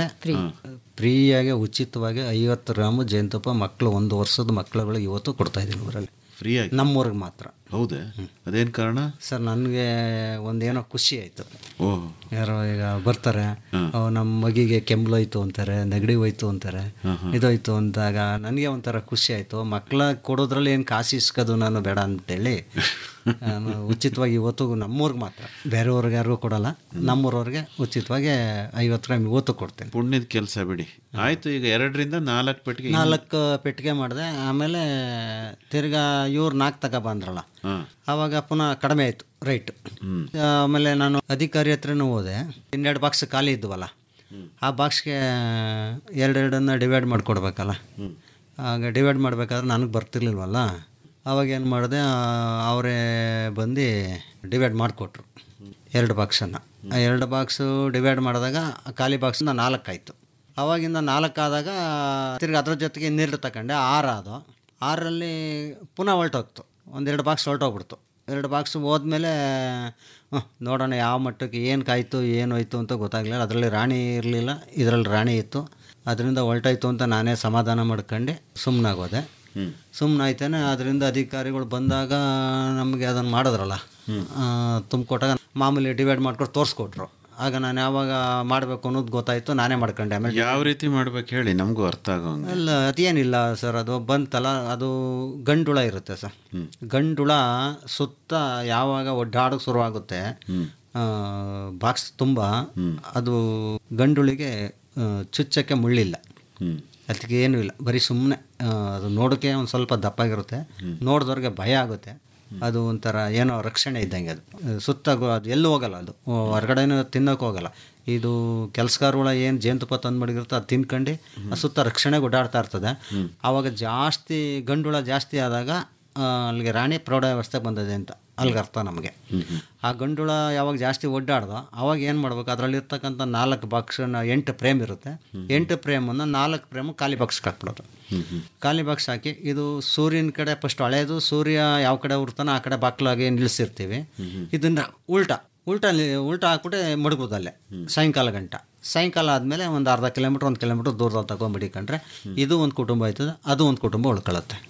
ಫ್ರೀಯಾಗಿ ಉಚಿತವಾಗಿ ಐವತ್ತು ಗ್ರಾಮು ಜೇನುತುಪ್ಪ ಮಕ್ಕಳು ಒಂದು ವರ್ಷದ ಮಕ್ಳುಗಳಿಗೆ ಇವತ್ತು ಕೊಡ್ತಾ ಇದ್ದೀನಿ ಊರಲ್ಲಿ ಫ್ರೀಯಾಗಿ ನಮ್ಮೂರಿಗೆ ಮಾತ್ರ ಹೌದೇ ಅದೇನ್ ಕಾರಣ ಸರ್ ನನಗೆ ಒಂದೇನೋ ಖುಷಿ ಆಯಿತು ಓಹ್ ಯಾರೋ ಈಗ ಬರ್ತಾರೆ ಅವ್ ನಮ್ಮ ಮಗಿಗೆ ಕೆಮ್ಲೋಯ್ತು ಅಂತಾರೆ ನೆಗಡಿ ಹೋಯ್ತು ಅಂತಾರೆ ಇದಾಯ್ತು ಅಂದಾಗ ನನಗೆ ಒಂಥರ ಖುಷಿ ಆಯಿತು ಮಕ್ಕಳ ಕೊಡೋದ್ರಲ್ಲಿ ಏನು ಕಾಸು ಇಸ್ಕೋದು ನಾನು ಬೇಡ ಅಂತೇಳಿ ನಾನು ಉಚಿತವಾಗಿ ಇವತ್ತು ನಮ್ಮೂರಿಗೆ ಮಾತ್ರ ಬೇರೆಯವ್ರಿಗೆ ಯಾರಿಗೂ ಕೊಡಲ್ಲ ನಮ್ಮೂರವ್ರಿಗೆ ಉಚಿತವಾಗಿ ಐವತ್ತು ಗ್ರಾಮ್ ಇವತ್ತು ಕೊಡ್ತೀನಿ ಪುಣ್ಯದ ಕೆಲಸ ಬಿಡಿ ಆಯ್ತು ಈಗ ಎರಡರಿಂದ ನಾಲ್ಕು ಪೆಟ್ಟಿಗೆ ನಾಲ್ಕು ಪೆಟ್ಟಿಗೆ ಮಾಡಿದೆ ಆಮೇಲೆ ತಿರ್ಗಾ ಇವ್ರು ನಾಲ್ಕು ತಗ ಬಂದ್ರಲ್ಲ ಆವಾಗ ಪುನಃ ಕಡಿಮೆ ಆಯಿತು ರೈಟ್ ಆಮೇಲೆ ನಾನು ಅಧಿಕಾರಿ ಹತ್ರನೂ ಹೋದೆ ಇನ್ನೆರಡು ಬಾಕ್ಸ್ ಖಾಲಿ ಇದ್ವಲ್ಲ ಆ ಬಾಕ್ಸ್ಗೆ ಎರಡೆರಡನ್ನು ಡಿವೈಡ್ ಮಾಡಿಕೊಡ್ಬೇಕಲ್ಲ ಆಗ ಡಿವೈಡ್ ಮಾಡಬೇಕಾದ್ರೆ ನನಗೆ ಬರ್ತಿರ್ಲಿಲ್ವಲ್ಲ ಅವಾಗ ಏನು ಮಾಡಿದೆ ಅವರೇ ಬಂದು ಡಿವೈಡ್ ಮಾಡಿಕೊಟ್ರು ಎರಡು ಬಾಕ್ಸನ್ನು ಆ ಎರಡು ಬಾಕ್ಸು ಡಿವೈಡ್ ಮಾಡಿದಾಗ ಆ ಖಾಲಿ ಬಾಕ್ಸಿಂದ ನಾಲ್ಕಾಯಿತು ಅವಾಗಿಂದ ನಾಲ್ಕಾದಾಗ ತಿರ್ಗಿ ಅದ್ರ ಜೊತೆಗೆ ಇನ್ನೆರಡು ತಗೊಂಡೆ ಆರು ಅದು ಆರಲ್ಲಿ ಪುನಃ ಹೊಲ್ಟೋಗ್ತು ಒಂದೆರಡು ಬಾಕ್ಸ್ ಹೊಲ್ಟೋಗ್ಬಿಡ್ತು ಎರಡು ಬಾಕ್ಸ್ ಹೋದ್ಮೇಲೆ ಹ್ಮ್, ನೋಡೋಣ ಯಾವ ಮಟ್ಟಕ್ಕೆ ಏನು ಕಾಯ್ತು ಏನು ಹೋಯ್ತು ಅಂತ ಗೊತ್ತಾಗಲಿಲ್ಲ ಅದರಲ್ಲಿ ರಾಣಿ ಇರಲಿಲ್ಲ ಇದರಲ್ಲಿ ರಾಣಿ ಇತ್ತು ಅದರಿಂದ ಹೊಲ್ಟಾಯ್ತು ಅಂತ ನಾನೇ ಸಮಾಧಾನ ಮಾಡ್ಕೊಂಡು ಸುಮ್ಮನಾಗೋದೆ ಸುಮ್ಮನಾಯ್ತೇನೆ ಅದರಿಂದ ಅಧಿಕಾರಿಗಳು ಬಂದಾಗ ನಮಗೆ ಅದನ್ನು ಮಾಡಿದ್ರಲ್ಲ ತುಂಬಿಕೊಟ್ಟಾಗ ಮಾಮೂಲಿ ಡಿವೈಡ್ ಮಾಡ್ಕೊಂಡು ತೋರಿಸ್ಕೊಟ್ರು ಆಗ ನಾನು ಯಾವಾಗ ಮಾಡಬೇಕು ಅನ್ನೋದು ಗೊತ್ತಾಯಿತು ನಾನೇ ಮಾಡ್ಕೊಂಡೆ ಆಮೇಲೆ ಯಾವ ರೀತಿ ಮಾಡ್ಬೇಕು ಹೇಳಿ ನಮಗೂ ಅರ್ಥ ಆಗೋಂಗೆ ಅಲ್ಲ ಅದೇನಿಲ್ಲ ಸರ್ ಅದು ಬಂತಲ್ಲ ಅದು ಗಂಡುಳ ಇರುತ್ತೆ ಸರ್ ಗಂಡುಳ ಸುತ್ತ ಯಾವಾಗ ಒಡ್ಡಾಡೋಕೆ ಶುರುವಾಗುತ್ತೆ ಬಾಕ್ಸ್ ತುಂಬ ಅದು ಗಂಡುಳಿಗೆ ಆ, ಚುಚ್ಚಕ್ಕೆ ಮುಳ್ಳಿಲ್ಲ ಅದಕ್ಕೆ ಏನೂ ಇಲ್ಲ ಬರೀ ಸುಮ್ಮನೆ ಅದು ನೋಡೋಕ್ಕೆ ಒಂದು ಸ್ವಲ್ಪ ದಪ್ಪಾಗಿರುತ್ತೆ ನೋಡಿದವ್ರಿಗೆ ಭಯ ಆಗುತ್ತೆ ಅದು ಒಂಥರ ಏನೋ ರಕ್ಷಣೆ ಇದ್ದಂಗೆ ಅದು ಸುತ್ತ ಗೊ- ಅದು ಎಲ್ಲೂ ಹೋಗಲ್ಲ ಅದು ಹೊರಗಡೆನೂ ತಿನ್ನೋಕೆ ಹೋಗಲ್ಲ ಇದು ಕೆಲಸಗಾರಗಳ ಏನು ಜೇನುತುಪ್ಪ ತಂದು ಮಡಗಿರುತ್ತೆ ಅದು ತಿನ್ಕೊಂಡು ಆ ಸುತ್ತ ರಕ್ಷಣೆಗೆ ಓಡಾಡ್ತಾ ಇರ್ತದೆ ಆವಾಗ ಜಾಸ್ತಿ ಗಂಡುಳ ಜಾಸ್ತಿ ಆದಾಗ ಆ, ಅಲ್ಲಿಗೆ ರಾಣಿ ಪ್ರೌಢ ವ್ಯವಸ್ಥೆಗೆ ಬಂದಿದೆ ಅಂತ ಅಲ್ಲಿಗೆ ಅರ್ಥ ನಮಗೆ ಆ ಗಂಡುಳ ಯಾವಾಗ ಜಾಸ್ತಿ ಒಡ್ಡಾಡ್ದೋ ಅವಾಗ ಏನು ಮಾಡ್ಬೇಕು ಅದರಲ್ಲಿರ್ತಕ್ಕಂಥ ನಾಲ್ಕು ಬಾಕ್ಸನ್ನ ಎಂಟು ಫ್ರೇಮ್ ಇರುತ್ತೆ ಎಂಟು ಫ್ರೇಮನ್ನು ನಾಲ್ಕು ಫ್ರೇಮು ಖಾಲಿ ಬಾಕ್ಸ್ಗೆ ಹಾಕ್ಬಿಡೋದು ಖಾಲಿ ಬಾಕ್ಸ್ ಹಾಕಿ ಇದು ಸೂರ್ಯನ ಕಡೆ ಫಸ್ಟ್ ಹಳೇದು ಸೂರ್ಯ ಯಾವ ಕಡೆ ಉರ್ತಾನೋ ಆ ಕಡೆ ಬಾಕ್ಲಾಗಿ ನಿಲ್ಲಿಸಿರ್ತೀವಿ ಇದನ್ನು ಉಲ್ಟಾ ಉಲ್ಟಾ ನಿ- ಉಲ್ಟಾ ಹಾಕ್ಬಿಟ್ಟೆ ಮಡಗೋದು ಅಲ್ಲೇ ಸಾಯಂಕಾಲ ಗಂಟ ಸಾಯಂಕಾಲ ಆದಮೇಲೆ ಒಂದು ಅರ್ಧ ಕಿಲೋಮೀಟ್ರ್ ಒಂದು ಕಿಲೋಮೀಟ್ರ್ ದೂರದಲ್ಲಿ ತಗೊಂಡು ಮಡಿಕೊಂಡ್ರೆ ಇದು ಒಂದು ಕುಟುಂಬ ಆಯ್ತದೆ ಅದು ಒಂದು ಕುಟುಂಬ ಉಳ್ಕೊಳ್ಳುತ್ತೆ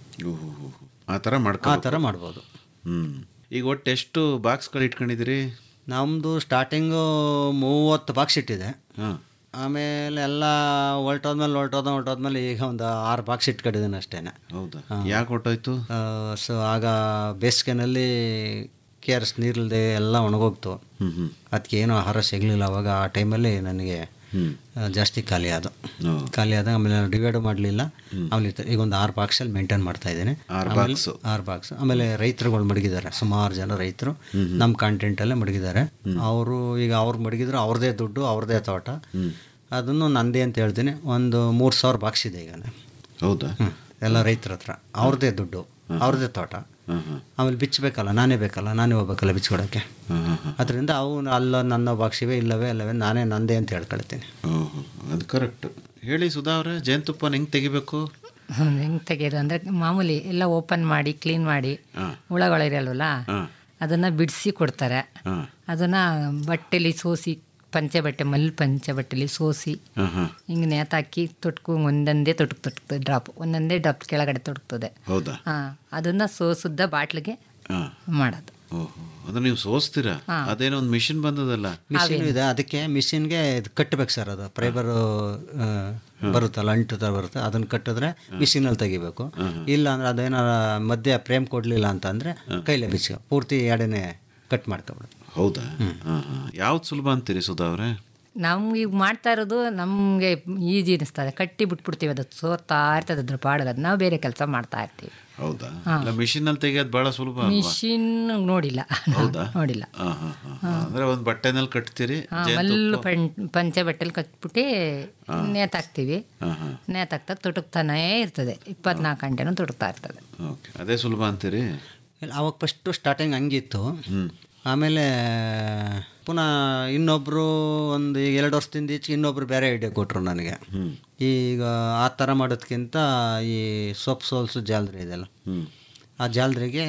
ಆ ಥರ ಮಾಡ್ಕೊ ಆ ಥರ ಮಾಡ್ಬೋದು ಹ್ಞೂ ಈಗ ಒಟ್ಟು ಎಷ್ಟು ಬಾಕ್ಸ್ಗಳು ಇಟ್ಕೊಂಡಿದ್ದೀರಿ ನಮ್ಮದು ಸ್ಟಾರ್ಟಿಂಗು ಮೂವತ್ತು ಬಾಕ್ಸ್ ಇಟ್ಟಿದೆ ಹಾಂ ಆಮೇಲೆ ಎಲ್ಲ ಹೊಲ್ಟೋದ್ಮೇಲೆ ಹೊಲ್ಟೋದ ಹೊಲ್ಟೋದ್ಮೇಲೆ ಈಗ ಒಂದು ಆರು ಬಾಕ್ಸ್ ಇಟ್ಕೊಂಡಿದ್ದೀನಿ ಅಷ್ಟೇ ಹೌದಾ ಯಾಕೆ ಹೊಟ್ಟೋಯ್ತು ಸೊ ಆಗ ಬೇಸಿಗೆನಲ್ಲಿ ಕೆ ಆರ್ ಎಸ್ ನೀರಿಲ್ಲದೆ ಎಲ್ಲ ಒಣಗೋಗ್ತು ಅದಕ್ಕೆ ಏನೂ ಆಹಾರ ಸಿಗಲಿಲ್ಲ ಅವಾಗ ಆ ಟೈಮಲ್ಲಿ ನನಗೆ ಆ, ಜಾಸ್ತಿ ಖಾಲಿ ಆದ ಖಾಲಿ ಆದ ಆಮೇಲೆ ನಾನು ಡಿವೈಡ್ ಮಾಡಲಿಲ್ಲ ಆಮೇಲೆ ಇತ್ತು. ಈಗ ಒಂದು ಆರು ಬಾಕ್ಸಲ್ಲಿ ಮೇಂಟೈನ್ ಮಾಡ್ತಾ ಇದ್ದೀನಿ ಆರು ಆಮೇಲೆ- ಬಾಕ್ಸು. ಆರು ಬಾಕ್ಸ್ ಆಮೇಲೆ ರೈತರುಗಳು ಮಡಗಿದ್ದಾರೆ ಸುಮಾರು ಜನ ರೈತರು ನಮ್ಮ ಕಾಂಟೆಂಟಲ್ಲೇ ಮಡಗಿದ್ದಾರೆ ಅವರು ಈಗ ಅವ್ರು ಮಡಗಿದ್ರು ಅವ್ರದ್ದೇ ದುಡ್ಡು ಅವ್ರದ್ದೇ ತೋಟ ಅದನ್ನು ನಂದೇ ಅಂತ ಹೇಳ್ತೀನಿ ಒಂದು ಮೂರು ಸಾವಿರ ಬಾಕ್ಸ್ ಇದೆ ಈಗ ಹೌದಾ ಹ್ಮ್. ಎಲ್ಲ ರೈತರ ಹತ್ರ ಅವ್ರದ್ದೇ ದುಡ್ಡು ಅವ್ರದ್ದೇ ತೋಟ ಆಮೇಲೆ ಬಿಚ್ಚಬೇಕಲ್ಲ ನಾನೇ ಬೇಕಲ್ಲ ನಾನೇ ಹೋಗ್ಬೇಕಲ್ಲ ಬಿಚ್ಕೊಡೋಕ್ಕೆ ಅದರಿಂದ ಅವು ಅಲ್ಲ ನನ್ನ ಬಾಕ್ಸಿವೆ ಇಲ್ಲವೇ ಅಲ್ಲವೇ ನಾನೇ ನಂದೇ ಅಂತ ಹೇಳ್ಕೊಳ್ತೀನಿ ಓಹೋ ಅದು ಕರೆಕ್ಟ್ ಹೇಳಿ ಸುಧಾ ಅವರೇ ಜೇನುತುಪ್ಪನ ಹೆಂಗೆ ತೆಗಿಬೇಕು ಹೆಂಗೆ ತೆಗೆಯೋದು ಅಂದರೆ ಮಾಮೂಲಿ ಎಲ್ಲ ಓಪನ್ ಮಾಡಿ ಕ್ಲೀನ್ ಮಾಡಿ ಹುಳಗಳಿರಲ್ವಲ್ಲ ಅದನ್ನು ಬಿಡಿಸಿ ಕೊಡ್ತಾರೆ ಅದನ್ನು ಬಟ್ಟೆಲಿ ಸೋಸಿ ಪಂಚೆ ಬಟ್ಟೆ ಮಲ್ ಪಂಚೆ ಬಟ್ಟೆಲಿ ಸೋಸಿ ಹಿಂಗೆ ನೇತಾಕಿ ತೊಟ್ಕು ಒಂದೊಂದೇ ತೊಟ್ಕು ತೊಟ್ಕು ಡ್ರಾಪ್ ಒಂದೊಂದೇ ಡ್ರಾಪ್ ಕೆಳಗಡೆ ತೊಟ್ಕ್ತದೆ ಹೌದಾ ಹಾಂ ಅದನ್ನು ಸೋಸುದ್ದ ಬಾಟ್ಲಿಗೆ ಹಾಂ ಮಾಡೋದು ಓಹೋ ಅದು ನೀವು ಸೋಸ್ತೀರಾ ಹಾ. ಅದೇನೋ ಒಂದು ಮಿಷಿನ್ ಬಂದದಲ್ಲ ಮಿಷಿನ್ ಇದೆ ಅದಕ್ಕೆ ಮಿಷಿನ್ಗೆ ಇದು ಕಟ್ಟಬೇಕು ಸರ್ ಅದು ಫೈಬರು ಬರುತ್ತಲ್ಲ ಅಂಟು ಥರ ಬರುತ್ತೆ ಅದನ್ನು ಕಟ್ಟಿದ್ರೆ ಮಿಷಿನಲ್ಲಿ ತೆಗಿಬೇಕು ಇಲ್ಲ ಅಂದ್ರೆ ಅದೇನಾರ ಮಧ್ಯೆ ಫ್ರೇಮ್ ಕೊಡಲಿಲ್ಲ ಅಂತಂದರೆ ಕೈಲೇ ಬಿಚ್ಚ ಪೂರ್ತಿ ಎಡೆನೇ ಕಟ್ ಮಾಡ್ಕೊಬಿಡು ಹೌದಾ ಹಾಂ ಹಾಂ ಯಾವ್ದು ಸುಲಭ ಅಂತೀರಿ ಸುಧಾ ಅವರೇ ನಮ್ಗೆ ಈಗ ಮಾಡ್ತಾ ಇರೋದು ನಮಗೆ ಈಜಿ ಅನಿಸ್ತದೆ ಕಟ್ಟಿ ಬಿಟ್ಬಿಡ್ತೀವಿ ಅದು ಸೋರ್ತಾ ಇರ್ತದೆ ಅದ್ರ ಪಾಡಿಗೆ ಅದು ನಾವು ಬೇರೆ ಕೆಲಸ ಮಾಡ್ತಾ ಇರ್ತೀವಿ ಹೌದಾ ಹಾ. ಇಲ್ಲ ಮಿಷಿನಲ್ಲಿ ತೆಗಿಯೋದು ಭಾಳ ಸುಲಭ ಅಲ್ವಾ ಮಿಷಿನ್ ನೋಡಿಲ್ಲ ಹೌದಾ ನೋಡಿಲ್ಲ ಹಾಂ ಹಾಂ ಹಾಂ ಅಂದ್ರೆ ಒಂದು ಬಟ್ಟೆನಲ್ಲಿ ಕಟ್ತೀರಿ ಹಾ, ಜೇನುತುಪ್ಪ ಮಲ್ಲು ಪಂ ಪಂಚೆ ಬಟ್ಟೆಲಿ ಕಟ್ಬಿಟ್ಟು ಹಾ. ನೇತಾಕ್ತೀವಿ ಹಾಂ ಹಾಂ ನೇತಾಕ್ತಾ ತೊಟಕ್ತಾನೇ ಇರ್ತದೆ ಇಪ್ಪತ್ನಾಲ್ಕು ಗಂಟೆನೂ ತೊಟಕ್ತಾ ಇರ್ತದೆ ಓಕೆ ಅದೇ ಸುಲಭ ಅಂತೀರಿ ಇಲ್ಲ, ಅವಾಗ ಫಸ್ಟು ಸ್ಟಾರ್ಟಿಂಗ್ ಹಂಗಿತ್ತು ಆಮೇಲೆ ಪುನಃ ಇನ್ನೊಬ್ಬರು ಒಂದು ಈಗ ಎರಡು ವರ್ಷದಿಂದ ಈಚೆಗೆ ಇನ್ನೊಬ್ರು ಬೇರೆ ಐಡಿಯಾ ಕೊಟ್ಟರು ನನಗೆ ಈಗ ಆ ಥರ ಮಾಡೋದಕ್ಕಿಂತ ಈ ಸೊಪ್ಪು ಸೋಲ್ಸು ಜಾಲರಿ ಇದೆಲ್ಲ ಆ ಜಾಲರಿಗೆ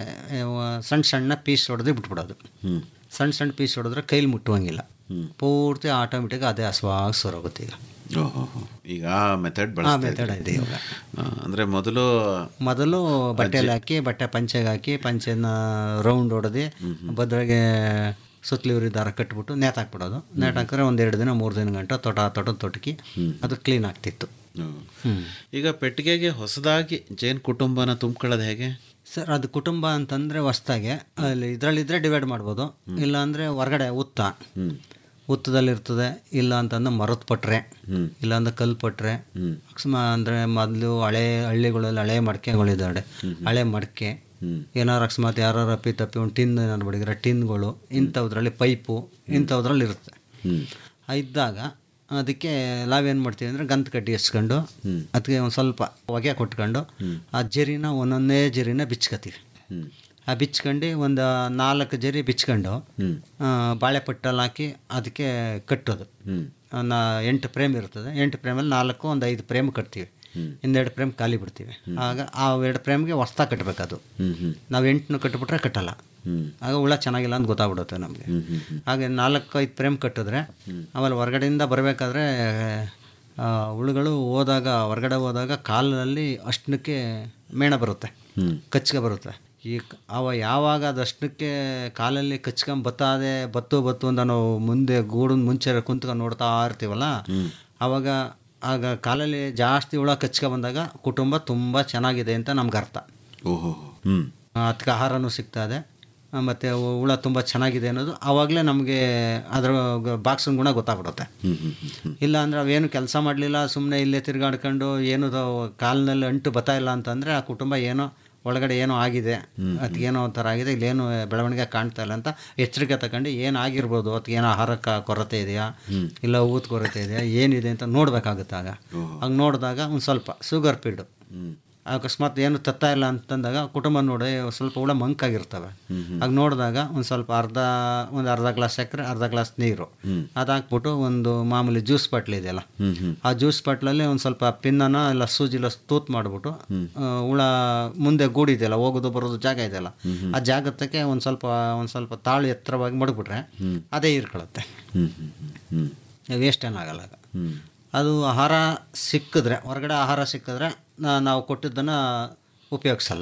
ಸಣ್ಣ ಸಣ್ಣ ಪೀಸ್ ಹೊಡೆದು ಬಿಟ್ಬಿಡೋದು ಸಣ್ಣ ಸಣ್ಣ ಪೀಸ್ ಹೊಡೆದ್ರೆ ಕೈಲಿ ಮುಟ್ಟುವಂಗಿಲ್ಲ ಪೂರ್ತಿ ಆಟೋಮೆಟಿಕ್ ಅದೇ ಹಸುವಾಗಿ ಸೊರೋಗುತ್ತೆ ಈಗ ಓಹೋ ಈಗ ಆ ಮೆಥಡ್ ಆ ಬಳಸ್ತಾ ಮೆಥಡ್ ಇದ್ದೀರಿ. ಇದೆ ಇವಾಗ ಆ, ಅಂದ್ರೆ ಮೊದಲು ಮೊದಲು ಬಟ್ಟೆಲಿ ಹಾಕಿ ಬಟ್ಟೆ ಪಂಚೆಗೆ ಹಾಕಿ ಪಂಚೆನ ರೌಂಡ್ ಹೊಡೆದು ಭದ್ರಾಗೆ ಸುತ್ತಲಿವ್ರಿ ದಾರ ಕಟ್ಬಿಟ್ಟು ನೇತು ಹಾಕ್ಬಿಡೋದು ನೇತು ಹಾಕಿದ್ರೆ ಒಂದು ಎರಡು ದಿನ ಮೂರು ದಿನ ಗಂಟ ತೊಟ ತೊಟ ತೊಟಕಿ ಅದು ಕ್ಲೀನ್ ಆಗ್ತಿತ್ತು ಹ್ಮ್. ಈಗ ಪೆಟ್ಟಿಗೆಗೆ ಹೊಸದಾಗಿ ಜೇನು ಕುಟುಂಬನ ತುಂಬ್ಕೊಳ್ಳೋದು ಹೇಗೆ ಸರ್ ಅದು ಕುಟುಂಬ ಅಂತಂದರೆ ಹೊಸ್ದಾಗೆ ಅಲ್ಲಿ ಇದರಲ್ಲಿದ್ದರೆ ಡಿವೈಡ್ ಮಾಡ್ಬೋದು ಇಲ್ಲ ಅಂದರೆ ಹೊರಗಡೆ ಉತ್ತ ಉತ್ತದಲ್ಲಿರ್ತದೆ ಇಲ್ಲ ಅಂತಂದ್ರೆ ಮರದ ಪಟ್ರೆ ಇಲ್ಲ ಅಂದ್ರೆ ಕಲ್ಲು ಪಟ್ರೆ ಅಕಸ್ಮಾತ್ ಅಂದರೆ ಮೊದಲು ಹಳೆ ಹಳ್ಳಿಗಳಲ್ಲಿ ಹಳೆ ಮಡಿಕೆಗಳಿದ್ದಾವೆ ಹಳೆ ಮಡಿಕೆ ಏನಾರು ಅಕಸ್ಮಾತ್ ಯಾರು ಅಪ್ಪಿ ತಪ್ಪಿ ಒಂದು ಟಿನ್ ಏನಾರು ಬಡಿದ್ರೆ ಟಿನ್ಗಳು ಇಂಥದ್ರಲ್ಲಿ ಪೈಪು ಇಂಥದ್ರಲ್ಲಿ ಇರುತ್ತೆ ಆ ಇದ್ದಾಗ ಅದಕ್ಕೆ ನಾವೇನು ಮಾಡ್ತೀವಿ ಅಂದರೆ ಗಂಧ ಕಡ್ಡಿ ಎಸ್ಕೊಂಡು ಅದಕ್ಕೆ ಒಂದು ಸ್ವಲ್ಪ ಹೊಗೆ ಕೊಟ್ಕೊಂಡು ಆ ಜರಿನ ಒಂದೊಂದೇ ಜರಿನ ಬಿಚ್ಕೋತೀವಿ ಆ ಬಿಚ್ಕೊಂಡು ಒಂದು ನಾಲ್ಕು ಜರಿ ಬಿಚ್ಕೊಂಡು ಆ, ಬಾಳೆಪಟ್ಟಲ್ಲಿ ಹಾಕಿ ಅದಕ್ಕೆ ಕಟ್ಟೋದು ನಾ ಎಂಟು ಫ್ರೇಮ್ ಇರ್ತದೆ ಎಂಟು ಫ್ರೇಮಲ್ಲಿ ನಾಲ್ಕು ಒಂದು ಐದು ಫ್ರೇಮ್ ಕಟ್ತೀವಿ ಇನ್ನೆರಡು ಫ್ರೇಮ್ ಖಾಲಿ ಬಿಡ್ತೀವಿ ಆಗ ಆ ಎರಡು ಫ್ರೇಮ್ಗೆ ಹೊಸ್ತಾ ಕಟ್ಟಬೇಕದು ನಾವು ಎಂಟನ್ನು ಕಟ್ಟಿಬಿಟ್ರೆ ಕಟ್ಟಲ್ಲ ಆಗ ಹುಳ ಚೆನ್ನಾಗಿಲ್ಲ ಅಂತ ಗೊತ್ತಾಗ್ಬಿಡುತ್ತೆ ನಮಗೆ ಹಾಗೆ ನಾಲ್ಕು ಐದು ಫ್ರೇಮ್ ಕಟ್ಟಿದ್ರೆ ಆಮೇಲೆ ಹೊರಗಡೆಯಿಂದ ಬರಬೇಕಾದ್ರೆ ಹುಳುಗಳು ಹೋದಾಗ ಹೊರಗಡೆ ಹೋದಾಗ ಕಾಲಲ್ಲಿ ಅಷ್ಟಕ್ಕೆ ಮೇಣ ಬರುತ್ತೆ ಕಚ್ಕ ಬರುತ್ತೆ ಈ ಕ- ಅವ ಯಾವಾಗ ಅದಷ್ಟಕ್ಕೆ ಕಾಲಲ್ಲಿ ಕಚ್ಕೊಂಡ್ ಬತ್ತಾದೆ ಬತ್ತು ಬತ್ತು ಅಂತ ನಾವು ಮುಂದೆ ಗೂಡಿನ ಮುಂಚೆ ಕುಂತ್ಕೊಂಡು ನೋಡ್ತಾ ಇರ್ತೀವಲ್ಲ ಆವಾಗ ಆಗ ಕಾಲಲ್ಲಿ ಜಾಸ್ತಿ ಹುಳ ಕಚ್ಕೊ ಬಂದಾಗ ಕುಟುಂಬ ತುಂಬ ಚೆನ್ನಾಗಿದೆ ಅಂತ ನಮ್ಗೆ ಅರ್ಥ ಓಹೋ ಹ್ಞೂ ಅದಕ್ಕೆ ಆಹಾರನೂ ಸಿಗ್ತಾ ಇದೆ ಆ, ಮತ್ತೆ ಹುಳ ತುಂಬ ಚೆನ್ನಾಗಿದೆ ಅನ್ನೋದು ಆವಾಗಲೇ ನಮಗೆ ಅದರ ಬಾಕ್ಸಿನ ಗುಣ ಗೊತ್ತಾಗ್ಬಿಡುತ್ತೆ ಇಲ್ಲ ಅಂದರೆ ಅವೇನು ಕೆಲಸ ಮಾಡಲಿಲ್ಲ ಸುಮ್ಮನೆ ಇಲ್ಲೇ ತಿರ್ಗಾಡ್ಕೊಂಡು ಏನು ಕಾಲಿನಲ್ಲಿ ಅಂಟು ಬತ್ತಾ ಇಲ್ಲ ಅಂತಂದರೆ ಆ ಕುಟುಂಬ ಏನೋ ಒಳಗಡೆ ಏನೋ ಆಗಿದೆ ಅದಕ್ಕೇನೋ ಒಂಥರ ಆಗಿದೆ ಇಲ್ಲೇನು ಬೆಳವಣಿಗೆ ಕಾಣ್ತಾ ಇಲ್ಲ ಅಂತ ಎಚ್ಚರಿಕೆ ತಗೊಂಡು ಏನು ಆಗಿರ್ಬೋದು ಅದಕ್ಕೆ ಏನೋ ಆಹಾರಕ್ಕೆ ಕೊರತೆ ಇದೆಯಾ ಇಲ್ಲ ಊತ ಕೊರತೆ ಇದೆಯಾ ಏನಿದೆ ಅಂತ ನೋಡಬೇಕಾಗುತ್ತೆ ಆಗ ಆಗ ನೋಡಿದಾಗ ಒಂದು ಸ್ವಲ್ಪ ಶುಗರ್ ಪೀಡು ಅಕಸ್ಮಾತ್ ಏನು ತತ್ತಾ ಇಲ್ಲ ಅಂತಂದಾಗ ಕುಟುಂಬ ನೋಡಿ ಸ್ವಲ್ಪ ಹುಳ ಮಂಕಾಗಿರ್ತವೆ ಆಗ ನೋಡಿದಾಗ ಒಂದು ಸ್ವಲ್ಪ ಅರ್ಧ ಒಂದು ಅರ್ಧ ಗ್ಲಾಸ್ ಸಕ್ಕರೆ ಅರ್ಧ ಗ್ಲಾಸ್ ನೀರು ಅದು ಹಾಕ್ಬಿಟ್ಟು ಒಂದು ಮಾಮೂಲಿ ಜ್ಯೂಸ್ ಬಾಟ್ಲಿ ಇದೆಯಲ್ಲ ಆ ಜ್ಯೂಸ್ ಬಾಟ್ಲಲ್ಲಿ ಒಂದು ಸ್ವಲ್ಪ ಪಿನ್ನನ ಇಲ್ಲ ಸೂಜಿಲ ತೂತ್ ಮಾಡಿಬಿಟ್ಟು ಹುಳ ಮುಂದೆ ಗೂಡಿದೆಯಲ್ಲ ಹೋಗೋದು ಬರೋದು ಜಾಗ ಇದೆಯಲ್ಲ ಆ ಜಾಗತ್ತಕ್ಕೆ ಒಂದು ಸ್ವಲ್ಪ ಒಂದು ಸ್ವಲ್ಪ ತಾಳು ಎತ್ತರವಾಗಿ ಮಡಗ್ಬಿಟ್ರೆ ಅದೇ ಹೀರ್ಕೊಳ್ಳುತ್ತೆ ವೇಸ್ಟ್ ಏನಾಗಲ್ಲ ಆಗ. ಅದು ಆಹಾರ ಸಿಕ್ಕಿದ್ರೆ ಹೊರಗಡೆ ಆಹಾರ ಸಿಕ್ಕಿದ್ರೆ ನಾ- ನಾವು ಕೊಟ್ಟಿದ್ದನ್ನು ಉಪಯೋಗಿಸಲ್ಲ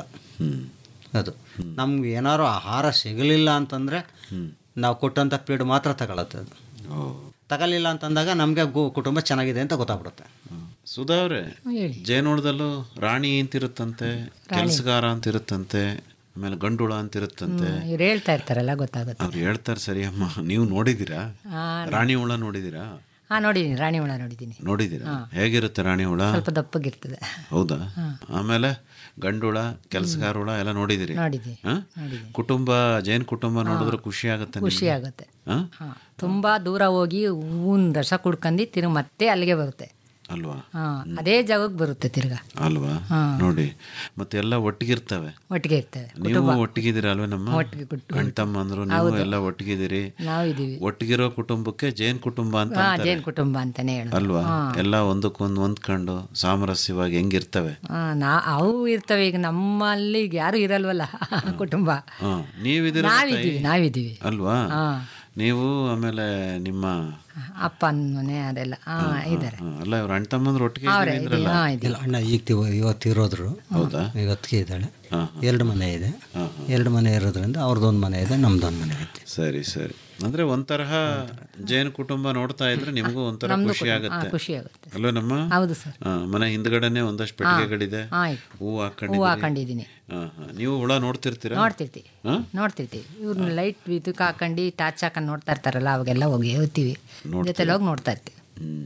ಅದು ನಮ್ಗೆ ಏನಾದ್ರು ಆಹಾರ ಸಿಗಲಿಲ್ಲ ಅಂತಂದರೆ ನಾವು ಕೊಟ್ಟಂಥ ಪೀಡು ಮಾತ್ರ ತಗೊಳತ್ತೆ ಅದು ತಗೊಳ್ಳಿಲ್ಲ ಅಂತಂದಾಗ ನಮಗೆ ಗು ಕುಟುಂಬ ಚೆನ್ನಾಗಿದೆ ಅಂತ ಗೊತ್ತಾಗ್ಬಿಡುತ್ತೆ ಸುಧಾ ಅವ್ರೆ ಹೇಳಿ. ಜೇನೋಳದಲ್ಲೂ ರಾಣಿ ಅಂತಿರುತ್ತಂತೆ ಕೆಲಸಗಾರ ಅಂತಿರುತ್ತಂತೆ ಆಮೇಲೆ ಗಂಡುಳ ಅಂತಿರುತ್ತಂತೆ ಇವ್ರು ಹೇಳ್ತಾ ಇರ್ತಾರಲ್ಲ ಗೊತ್ತಾಗುತ್ತೆ ಅವ್ರು ಹೇಳ್ತಾರೆ ಸರಿ ಅಮ್ಮ ನೀವು ನೋಡಿದ್ದೀರಾ ಹಾ, ರಾಣಿ ಹುಳ ನೋಡಿದ್ದೀರಾ ಹಾಂ ನೋಡಿದ್ದೀನಿ ರಾಣಿ ಹುಳ ನೋಡಿದ್ದೀನಿ ನೋಡಿದ್ದೀರಾ ಹೇಗಿರುತ್ತೆ ರಾಣಿ ಹುಳ ಸ್ವಲ್ಪ ದಪ್ಪಗಿರ್ತದೆ ಹೌದಾ ಆಮೇಲೆ ಗಂಡುಳ ಕೆಲಸಗಾರ ಹುಳ ಎಲ್ಲ ನೋಡಿದಿರಿ ನೋಡಿದ್ದೀನಿ ಹಾ? ನೋಡಿದ್ದೀನಿ ಕುಟುಂಬ ಜೇನ್ ಕುಟುಂಬ ನೋಡಿದ್ರೆ ಖುಷಿ ಆಗುತ್ತೆ ನಿಮ್ಗೆ? ಖುಷಿ ಆಗುತ್ತೆ ಹಾ? ಹಾಂ ತುಂಬ ದೂರ ಹೋಗಿ ಹೂವಿನ ರಸ ಕುಡ್ಕೊಂಡು ತಿರುಗಿ ಮತ್ತೆ ಅಲ್ಲಿಗೆ ಬರುತ್ತೆ ಅಲ್ವಾ ಹಾಂ ಅದೇ ಜಾಗಕ್ಕೆ ಬರುತ್ತೆ ತಿರ್ಗಾ ಅಲ್ವಾ ಹಾ. ನೋಡಿ ಮತ್ತೆ ಎಲ್ಲ ಒಟ್ಟಿಗಿರ್ತವೆ ಒಟ್ಟಿಗೆ ಇರ್ತೇವೆ ನೀವು ಕುಟುಂಬ ಒಟ್ಟಿಗಿದ್ದೀರಾ ಅಲ್ವೇ ನಮ್ಮ ಒಟ್ಟಿಗೆ ಕುಟ್ಟು- ಅಣ್ಣ ತಮ್ಮ ಅಂದ್ರು ನೀವು ಹೌದು. ಎಲ್ಲ ಒಟ್ಟಿಗಿದ್ದೀರಿ ನಾವಿದ್ದೀವಿ ಒಟ್ಟಿಗಿರೋ ಕುಟುಂಬಕ್ಕೆ ಜೇನ್ ಕುಟುಂಬ ಅಂತ ಹಾಂ ಅಂತಾರೆ. ಜೇನು ಕುಟುಂಬ ಅಂತಾನೆ ಹೇಳೋದು ಅಲ್ವಾ ಹಾಂ ಎಲ್ಲ ಒಂದಕ್ಕೊಂದು ಹೊಂದ್ಕೊಂಡು ಸಾಮರಸ್ಯವಾಗಿ ಹೆಂಗಿರ್ತವೆ ಹಾಂ ನಾ ಅವು ಇರ್ತವೆ ಈಗ ನಮ್ಮಲ್ಲಿ ಈಗ ಯಾರು ಇರಲ್ವಲ್ಲ ಕುಟುಂಬ ಹಾ ನೀವಿದ್ದೀರ ನಾವಿದ್ದೀವಿ ನಾವಿದ್ದೀವಿ ಅಲ್ವಾ ಹಾಂ ನೀವು ಆಮೇಲೆ ನಿಮ್ಮ ಅಪ್ಪನ ಮನೆ ಅದೆಲ್ಲ ಹಾಂ ಇದ್ದಾರೆ ಹಾ, ಅಲ್ಲ ಇವ್ರ ಅಣ್ಣ ತಮ್ಮಂದ್ರು ಒಟ್ಟಿಗೆ ಅವ್ರೆ ಇದ್ದೀವಿ ಅಂದ್ರಲ್ಲ? ಹಾಂ ಇದೆ ಇಲ್ಲ ಅಣ್ಣ ಈಗ ತಿ- ಇವತ್ತು ಇರೋದ್ರು ಹೌದಾ ಈಗ ಅದಕ್ಕೆ ಇದ್ದಾಳೆ ಹಾ, ಎರಡು ಮನೆ ಇದೆ ಎರಡು ಮನೆ ಇರೋದ್ರಿಂದ ಅವ್ರದ್ದೊಂದು ಮನೆ ಇದೆ ನಮ್ದೊಂದು ಮನೆ ಇದೆ ಸರಿ ಸರಿ ಅಂದ್ರೆ ಒಂತರಹ ಜೈನ ಕುಟುಂಬ ನೋಡ್ತಾ ಇದ್ರೆ ನಿಮಗೂ ಒಂಥರ ನಮ್ದು ಖುಷಿ ಕುಟುಂಬ. ಆಗುತ್ತೆ ಹಾ, ಖುಷಿ ಆಗುತ್ತೆ. ಅಲ್ವಾ ನಮ್ಮ ಹೌದು ಸರ್. ಹಾ, ಮನೆ ಹಿಂದ್ಗಡೆನೆ ಒಂದಷ್ಟು ಪೆಟ್ಟಿಗೆಗಳಿದೆ ಆಯ್ತು. ಹೂ ಹೂವು ಹಾಕೊಂಡಿದ್ದೀರಿ ಹಾಕೊಂಡಿದ್ದೀನಿ ಹಾ, ಹಾ. ನೀವು ಹುಳ ನೋಡ್ತಿರ್ತೀರಾ ನೋಡ್ತಿರ್ತೀವಿ ಹಾ? ನೋಡ್ತಿರ್ತೀವಿ ಇವ್ರನ್ನ ಲೈಟ್ ಇದಕ್ಕೆ ಹಾಕೊಂಡು ಟಾರ್ಚ್ ಹಾಕೊಂಡು ನೋಡ್ತಾ ಇರ್ತಾರಲ್ಲ ಅವಾಗೆಲ್ಲ ಹೋಗಿ ಹೋಗ್ತೀವಿ ಜೊತೆಲಿ ಹೋಗಿ ನೋಡ್ತಾ ಇರ್ತೀವಿ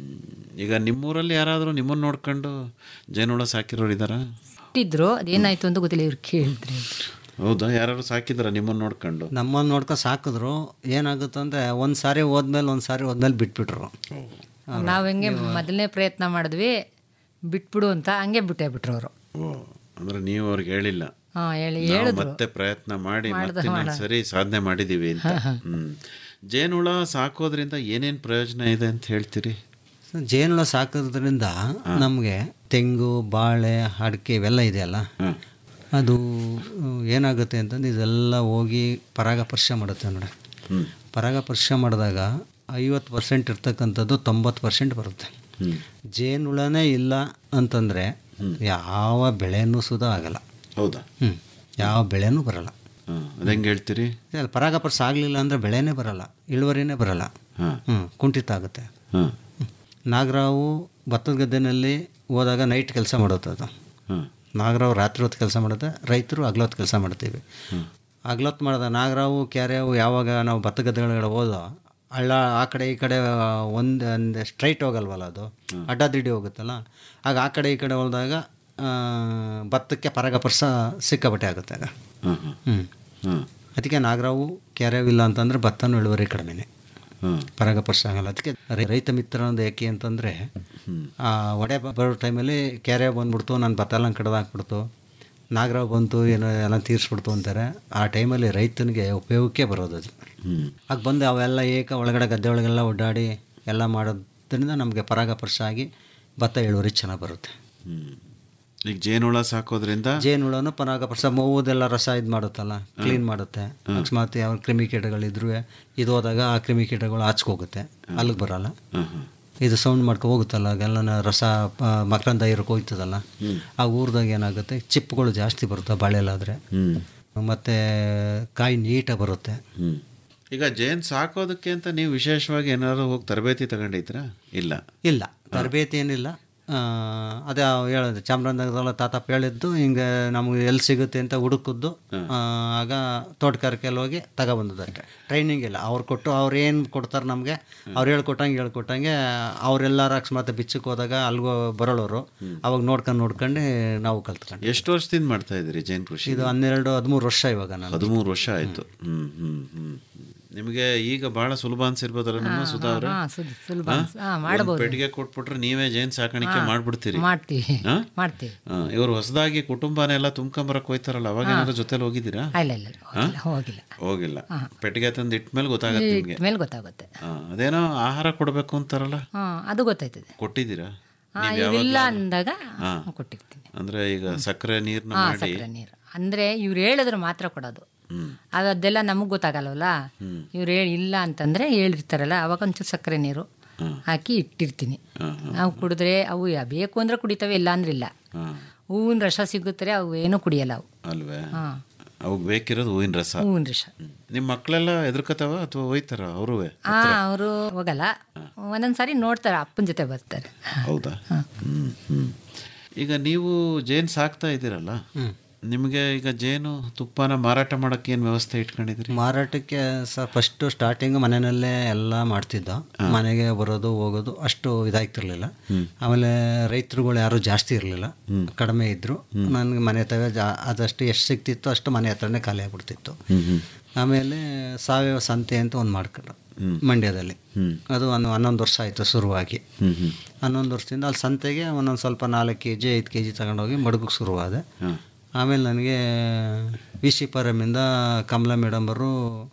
ಈಗ ನಿಮ್ಮೂರಲ್ಲಿ ಯಾರಾದರೂ ನಿಮ್ಮನ್ನ ನೋಡ್ಕೊಂಡು ಜೇನುಹುಳ ಸಾಕಿರೋರು ಇದ್ದಾರಾ ಇಟ್ಟಿದ್ರು ಅದೇನಾಯ್ತು ಅಂತ ಗೊತ್ತಿಲ್ಲ ಇವ್ರು ಕೇಳಿದ್ರೆ ಹೌದಾ ಯಾರು ಸಾಕಿದಾರ ನಿಮ್ಮನ್ನ ನೋಡ್ಕೊಂಡು ನಮ್ಮನ್ನು ನೋಡ್ಕೊಂಡು ಸಾಕಿದ್ರು ಏನಾಗುತ್ತೆ ಅಂದರೆ ಒಂದು ಸಾರಿ ಹೋದ್ಮೇಲೆ ಒಂದು ಸಾರಿ ಹೋದ್ಮೇಲೆ ಬಿಟ್ಬಿಟ್ರು ನಾವು ಹೆಂಗೆ ಮೊದಲನೇ ಪ್ರಯತ್ನ ಮಾಡಿದ್ವಿ ಬಿಟ್ಬಿಡು ಅಂತ ಹಂಗೆ ಬಿಟ್ಟೇ ಬಿಟ್ರು ಅವರು ಓ ಅಂದ್ರೆ ನೀವು ಅವ್ರಿಗೆ ಹೇಳಿಲ್ಲ ಹಾಂ ಹೇಳಿ ನಾವು ಹೇಳಿದ್ರು ಮತ್ತೆ ಪ್ರಯತ್ನ ಮಾಡಿ ಮಾಡ್ದ- ಮತ್ತೆ ಇನ್ನೊಂದ್ ಮಾಡ- ಸರಿ ಸಾಧನೆ ಮಾಡಿದೀವಿ ಅಂತ ಹ್ಮ್ ಜೇನುಹುಳ ಸಾಕೋದ್ರಿಂದ ಏನೇನ್ ಪ್ರಯೋಜನ ಇದೆ ಅಂತ ಹೇಳ್ತೀರಿ ಜೇನುಳ ಸಾಕೋದ್ರಿಂದ ನಮಗೆ ತೆಂಗು ಬಾಳೆ ಅಡಿಕೆ ಇವೆಲ್ಲ ಇದೆಯಲ್ಲ ಅದು ಅಹ್, ಏನಾಗುತ್ತೆ ಅಂತಂದ್ರೆ ಇದೆಲ್ಲ ಹೋಗಿ ಪರಾಗಸ್ಪರ್ಶ ಮಾಡುತ್ತೆ ನೋಡಿ ಪರಾಗಸ್ಪರ್ಶ ಮಾಡಿದಾಗ ಐವತ್ತು ಪರ್ಸೆಂಟ್ ಇರ್ತಕ್ಕಂಥದ್ದು ತೊಂಬತ್ತು ಪರ್ಸೆಂಟ್ ಬರುತ್ತೆ ಜೇನುಳನೇ ಇಲ್ಲ ಅಂತಂದರೆ ಯಾವ ಬೆಳೆನೂ ಸುಧಾ ಆಗಲ್ಲ ಹೌದಾ ಹ್ಞೂ ಯಾವ ಬೆಳೆನೂ ಬರಲ್ಲ ಅದು ಹೆಂಗೆ ಹೇಳ್ತೀರಿ ಇಲ್ಲ, ಪರಾಗಸ್ಪರ್ಶ ಆಗಲಿಲ್ಲ ಅಂದರೆ ಬೆಳೆನೇ ಬರಲ್ಲ ಇಳುವರಿನೇ ಬರಲ್ಲ ಹ್ಞೂ ಕುಂಠಿತ ಆಗುತ್ತೆ ನಾಗರಾವು ಭತ್ತದ ಗದ್ದೆನಲ್ಲಿ ಹೋದಾಗ ನೈಟ್ ಕೆಲಸ ಮಾಡುತ್ತೆ ಅದು ನಾಗರಾವು ರಾತ್ರಿ ಹೊತ್ತು ಕೆಲಸ ಮಾಡುತ್ತೆ ರೈತರು ಹಗ್ಲೊತ್ತು ಕೆಲಸ ಮಾಡ್ತೀವಿ ಹಗ್ಲೊತ್ತು ಮಾಡಿದ ನಾಗರಾವು ಕೆರೆವು ಯಾವಾಗ ನಾವು ಭತ್ತ ಗದ್ದೆಗಳ ಹೋದೋ ಹಳ್ಳ ಆ ಕಡೆ ಈ ಕಡೆ ಒಂದು ಒಂದು ಸ್ಟ್ರೈಟ್ ಹೋಗಲ್ವಲ್ಲ ಅದು ಅಡ್ಡದಿಡ್ಡಿ ಹೋಗುತ್ತಲ್ಲ ಆಗ ಆ ಕಡೆ ಈ ಕಡೆ ಹೋದಾಗ ಆ, ಭತ್ತಕ್ಕೆ ಪರಾಗಪರ್ಸ ಸಿಕ್ಕಾಪಟ್ಟೆ ಆಗುತ್ತೆ ಆಗ ಹ್ಞೂ ಅದಕ್ಕೆ ನಾಗರಾವು ಕೆರೆವಿಲ್ಲ ಅಂತಂದರೆ ಭತ್ತನೂ ಇಳುವರಿ ಕಡಿಮೆನೆ ಪರಾಗಪರ್ಶ ಆಗಲ್ಲ ಅದಕ್ಕೆ ರೈ- ರೈತ ಮಿತ್ರ ಅನ್ನೋದು ಯಾಕೆ ಅಂತಂದರೆ ಆ ಒಡೆ ಬ- ಬರೋ ಟೈಮಲ್ಲಿ ಕೆರೆ ಬಂದ್ಬಿಡ್ತು ನಾನು ಭತ್ತ ಎಲ್ಲ ಕಡ್ದು ಹಾಕ್ಬಿಡ್ತು ನಾಗರಾವ್ ಬಂತು ಏನೋ ಎಲ್ಲ ತೀರಿಸ್ಬಿಡ್ತು ಅಂತಾರೆ ಆ ಟೈಮಲ್ಲಿ ರೈತನಿಗೆ ಉಪಯೋಗಕ್ಕೆ ಬರೋದು ಅದು ಆಗ ಬಂದು ಅವೆಲ್ಲ ಏಕ ಒಳಗಡೆ ಗದ್ದೆ ಒಳಗೆಲ್ಲ ಓಡಾಡಿ ಎಲ್ಲ ಮಾಡೋದ್ರಿಂದ ನಮಗೆ ಪರಾಗಪರ್ಶ ಆಗಿ ಭತ್ತ ಇಳುವರಿ ಚೆನ್ನಾಗಿ ಬರುತ್ತೆ ಈಗ ಜೇನುಳ ಸಾಕೋದ್ರಿಂದ ಜೇನುಳನು ಪರಾಗಪರ್ಶ ಮೂವುದೆಲ್ಲ ರಸ ಇದು ಮಾಡುತ್ತಲ್ಲ ಕ್ಲೀನ್ ಮಾಡುತ್ತೆ ಅಕಸ್ಮಾತ್ ಯಾವ ಕ್ರಿಮಿಕೀಟಗಳಿದ್ರು ಇದು ಹೋದಾಗ ಆ ಕ್ರಿಮಿಕೀಟಗಳು ಆಚ್ಕೋಗುತ್ತೆ ಅಲ್ಲಿಗೆ ಬರಲ್ಲ ಇದು ಸೌಂಡ್ ಮಾಡ್ಕೊ ಹೋಗುತ್ತಲ್ಲ ಆಗೆಲ್ಲ ರಸ ಆ, ಮಕರಂದ ಇರೋಕೆ ಹೋಗ್ತದಲ್ಲ ಆ ಊರ್ದಾಗ ಏನಾಗುತ್ತೆ ಚಿಪ್ಪುಗಳು ಜಾಸ್ತಿ ಬರುತ್ತೆ ಬಾಳೆಲಾದರೆ ಮತ್ತು ಕಾಯಿ ನೀಟಾಗಿ ಬರುತ್ತೆ ಈಗ ಜೇನ್ ಸಾಕೋದಕ್ಕೆ ಅಂತ ನೀವು ವಿಶೇಷವಾಗಿ ಏನಾದ್ರು ಹೋಗಿ ತರಬೇತಿ ತಗೊಂಡಿದ್ರಾ ಇಲ್ಲ ಇಲ್ಲ ತರಬೇತಿ ಏನಿಲ್ಲ ಆ, ಅದೇ ಹೇಳಿದೆ ಚಾಮರಾಜನಗರದಲ್ಲ ತಾತಪ್ಪ ಹೇಳಿದ್ದು ಹಿಂಗೆ ನಮಗೆ ಎಲ್ಲಿ ಸಿಗುತ್ತೆ ಅಂತ ಹುಡುಕಿದ್ದು ಆ, ಆಗ ತೋಟಗಾರಿಕೆಯಲ್ಲಿ ಹೋಗಿ ತಗೊಬಂದದಷ್ಟೆ ಟ್ರೈನಿಂಗ್ ಇಲ್ಲ ಅವ್ರು ಕೊಟ್ಟು ಅವ್ರು ಏನು ಕೊಡ್ತಾರೆ ನಮಗೆ ಅವ್ರು ಹೇಳ್ಕೊಟ್ಟಂಗೆ ಹೇಳ್ಕೊಟ್ಟಂಗೆ ಅವರೆಲ್ಲರ ಅಕಸ್ಮಾತ್ ಬಿಚ್ಚಕ್ಕೆ ಹೋದಾಗ ಅಲ್ಗೋ ಬರೋಳೋರು ಅವಾಗ ನೋಡ್ಕೊಂಡು ನೋಡ್ಕೊಂಡು ನಾವು ಕಲ್ತ್ಕೊಂಡು ಎಷ್ಟು ವರ್ಷದಿಂದ ಮಾಡ್ತಾ ಇದ್ದೀರಿ ಜೇನ್ ಕೃಷಿ ಇದು ಹನ್ನೆರಡು ಹದಿಮೂರು ವರ್ಷ ಇವಾಗ ನಾನು ಹದಿಮೂರು ವರ್ಷ ಆಯ್ತು ಹ್ಮ್ ಹ್ಮ್ ಹ್ಮ್ ನಿಮಗೆ ಈಗ ಬಹಳ ಸುಲಭ ಅನ್ಸಿರ್ಬೋದಲ್ಲ ನಮ್ಮ ಹಾ, ಸುಧಾ ಅವ್ರೆ? ಹಾ, ಸುಲಭ- ಸುಲಭ ಹಾ? ಅನ್ಸ್- ಹಾ, ಮಾಡ್ಬೋದು. ಒಂದ್ ಪೆಟ್ಟಿಗೆ ಕೊಟ್ಬಿಟ್ರೆ ನೀವೇ ಜೇನ್ ಸಾಕಾಣಿಕೆ ಹಾ, ಮಾಡ್ಬಿಡ್ತೀರಿ ಮಾಡ್ತೀವಿ. ಹಾ? ಮಾಡ್ತೀವಿ. ಹಾ, ಇವ್ರು ಹೊಸದಾಗಿ ಕುಟುಂಬನೆಲ್ಲ ತುಂಬ್ಕೊಂಬರಕ್ ಹೋಯ್ತಾರಲ್ಲ ಅವಾಗ ಹಾ. ಏನಾದ್ರು ಜೊತೆಲಿ ಹೋಗಿದ್ದೀರಾ ಇಲ್ಲ ಇಲ್ಲ ಹಾ? ಹೋಗಿಲ್ಲ ಹೋಗಿಲ್ಲ ಪೆಟ್ಟಿಗೆ ತಂದು ಇಟ್ಮೇಲೆ ಗೊತ್ತಾಗತ್ತೆ ನಿಮ್ಗೆ ಮೇಲೆ ಗೊತ್ತಾಗುತ್ತೆ ಹಾ, ಅದೇನೋ ಆಹಾರ ಕೊಡಬೇಕು ಅಂತಾರಲ್ಲ ಹಾಂ ಅದು ಗೊತ್ತಾಯ್ತದೆ ಕೊಟ್ಟಿದ್ದೀರಾ ಹಾ, ನೀವ್ ಇವಿಲ್ಲ ಯಾವಾಗ್ಲಾದ್ರು? ಅಂದಾಗ ಹಾ. ಕೊಟ್ಟಿರ್ತೀನಿ ಅಂದ್ರೆ ಈಗ ಸಕ್ಕರೆ ನೀರ್ನ ಹಾಂ ಮಾಡಿ ಸಕ್ಕರೆ ನೀರು ಅಂದರೆ ಇವ್ರು ಹೇಳಿದ್ರೆ ಮಾತ್ರ ಕೊಡೋದು ಹ್ಮ್ ಅದು ಅದೆಲ್ಲ ನಮಗೆ ಗೊತ್ತಾಗಲ್ವಲ್ಲ ಹ್ಮ್. ಇವ್ರು ಹೇಳಿ ಇಲ್ಲ ಅಂತಂದರೆ ಹೇಳಿರ್ತಾರಲ್ಲ ಅವಾಗ ಒಂಚೂರು ಸಕ್ಕರೆ ನೀರು ಹಾಕಿ ಇಟ್ಟಿರ್ತೀನಿ ನಾವು ಕುಡಿದ್ರೆ ಅವು ಯಾ- ಬೇಕು ಅಂದ್ರೆ ಕುಡಿತವೆ ಇಲ್ಲ ಅಂದ್ರೆ ಇಲ್ಲ ಹಾ. ಹೂವಿನ ರಸ ಸಿಗುತ್ತಾರೆ ಅವು ಏನೂ ಕುಡಿಯಲ್ಲ ಅವು ಅಲ್ವೇ ಹಾಂ ಅವಾಗ ಬೇಕಿರೋದು ಹೂವಿನ ರಸ ಹೂವಿನ ರಸ ನಿಮ್ಮ ಮಕ್ಕಳೆಲ್ಲ ಎದುರ್ಕತಾವ ಅಥವಾ ಹೋಯ್ತಾರ ಅವರು ಹಾಂ ಅವರು ಹೋಗಲ್ಲ ಒಂದೊಂದು ಸಾರಿ ನೋಡ್ತಾರೆ ಅಪ್ಪನ ಜೊತೆ ಬರ್ತಾರೆ ಹೌದಾ ಹ್ಮ್ ಹ್ಮ್ ಈಗ ನೀವು ಜೇನು ಸಾಕ್ತಾ ಇದ್ದೀರಲ್ಲ ನಿಮಗೆ ಈಗ ಜೇನು ತುಪ್ಪನ ಮಾರಾಟ ಮಾಡಕ್ಕೆ ಏನು ವ್ಯವಸ್ಥೆ ಇಟ್ಕೊಂಡಿದ್ರಿ ಮಾರಾಟಕ್ಕೆ ಸರ್ ಫಸ್ಟು ಸ್ಟಾರ್ಟಿಂಗ್ ಮನೆಯಲ್ಲೇ ಎಲ್ಲ ಮಾಡ್ತಿದ್ದೋ ಮನೆಗೆ ಬರೋದು ಹೋಗೋದು ಅಷ್ಟು ಇದಾಗ್ತಿರ್ಲಿಲ್ಲ ಆಮೇಲೆ ರೈತರುಗಳು ಯಾರು ಜಾಸ್ತಿ ಇರಲಿಲ್ಲ ಕಡಿಮೆ ಇದ್ದರು ನನಗೆ ಮನೆ ತಗ ಜಾ ಅದಷ್ಟು ಎಷ್ಟು ಸಿಗ್ತಿತ್ತು ಅಷ್ಟು ಮನೆ ಹತ್ರನೇ ಖಾಲಿ ಆಗ್ಬಿಡ್ತಿತ್ತು ಆಮೇಲೆ ಸಾವಯವ ಸಂತೆ ಅಂತ ಒಂದು ಮಾಡ್ಕೊಂಡು ಮಂಡ್ಯದಲ್ಲಿ ಅದು ಒಂದು ಹನ್ನೊಂದು ವರ್ಷ ಆಯಿತು ಶುರುವಾಗಿ ಹನ್ನೊಂದು ವರ್ಷದಿಂದ ಅಲ್ಲಿ ಸಂತೆಗೆ ಒಂದೊಂದು ಸ್ವಲ್ಪ ನಾಲ್ಕು ಕೆ ಜಿ ಐದು ಕೆ ಜಿ ತಗೊಂಡೋಗಿ ಮಡಗಕ್ಕೆ ಶುರುವಾದೆ ಆಮೇಲೆ ನನಗೆ ವಿ ಸಿ ಪರಮಿಂದ ಕಮಲಾ ಮೇಡಮರು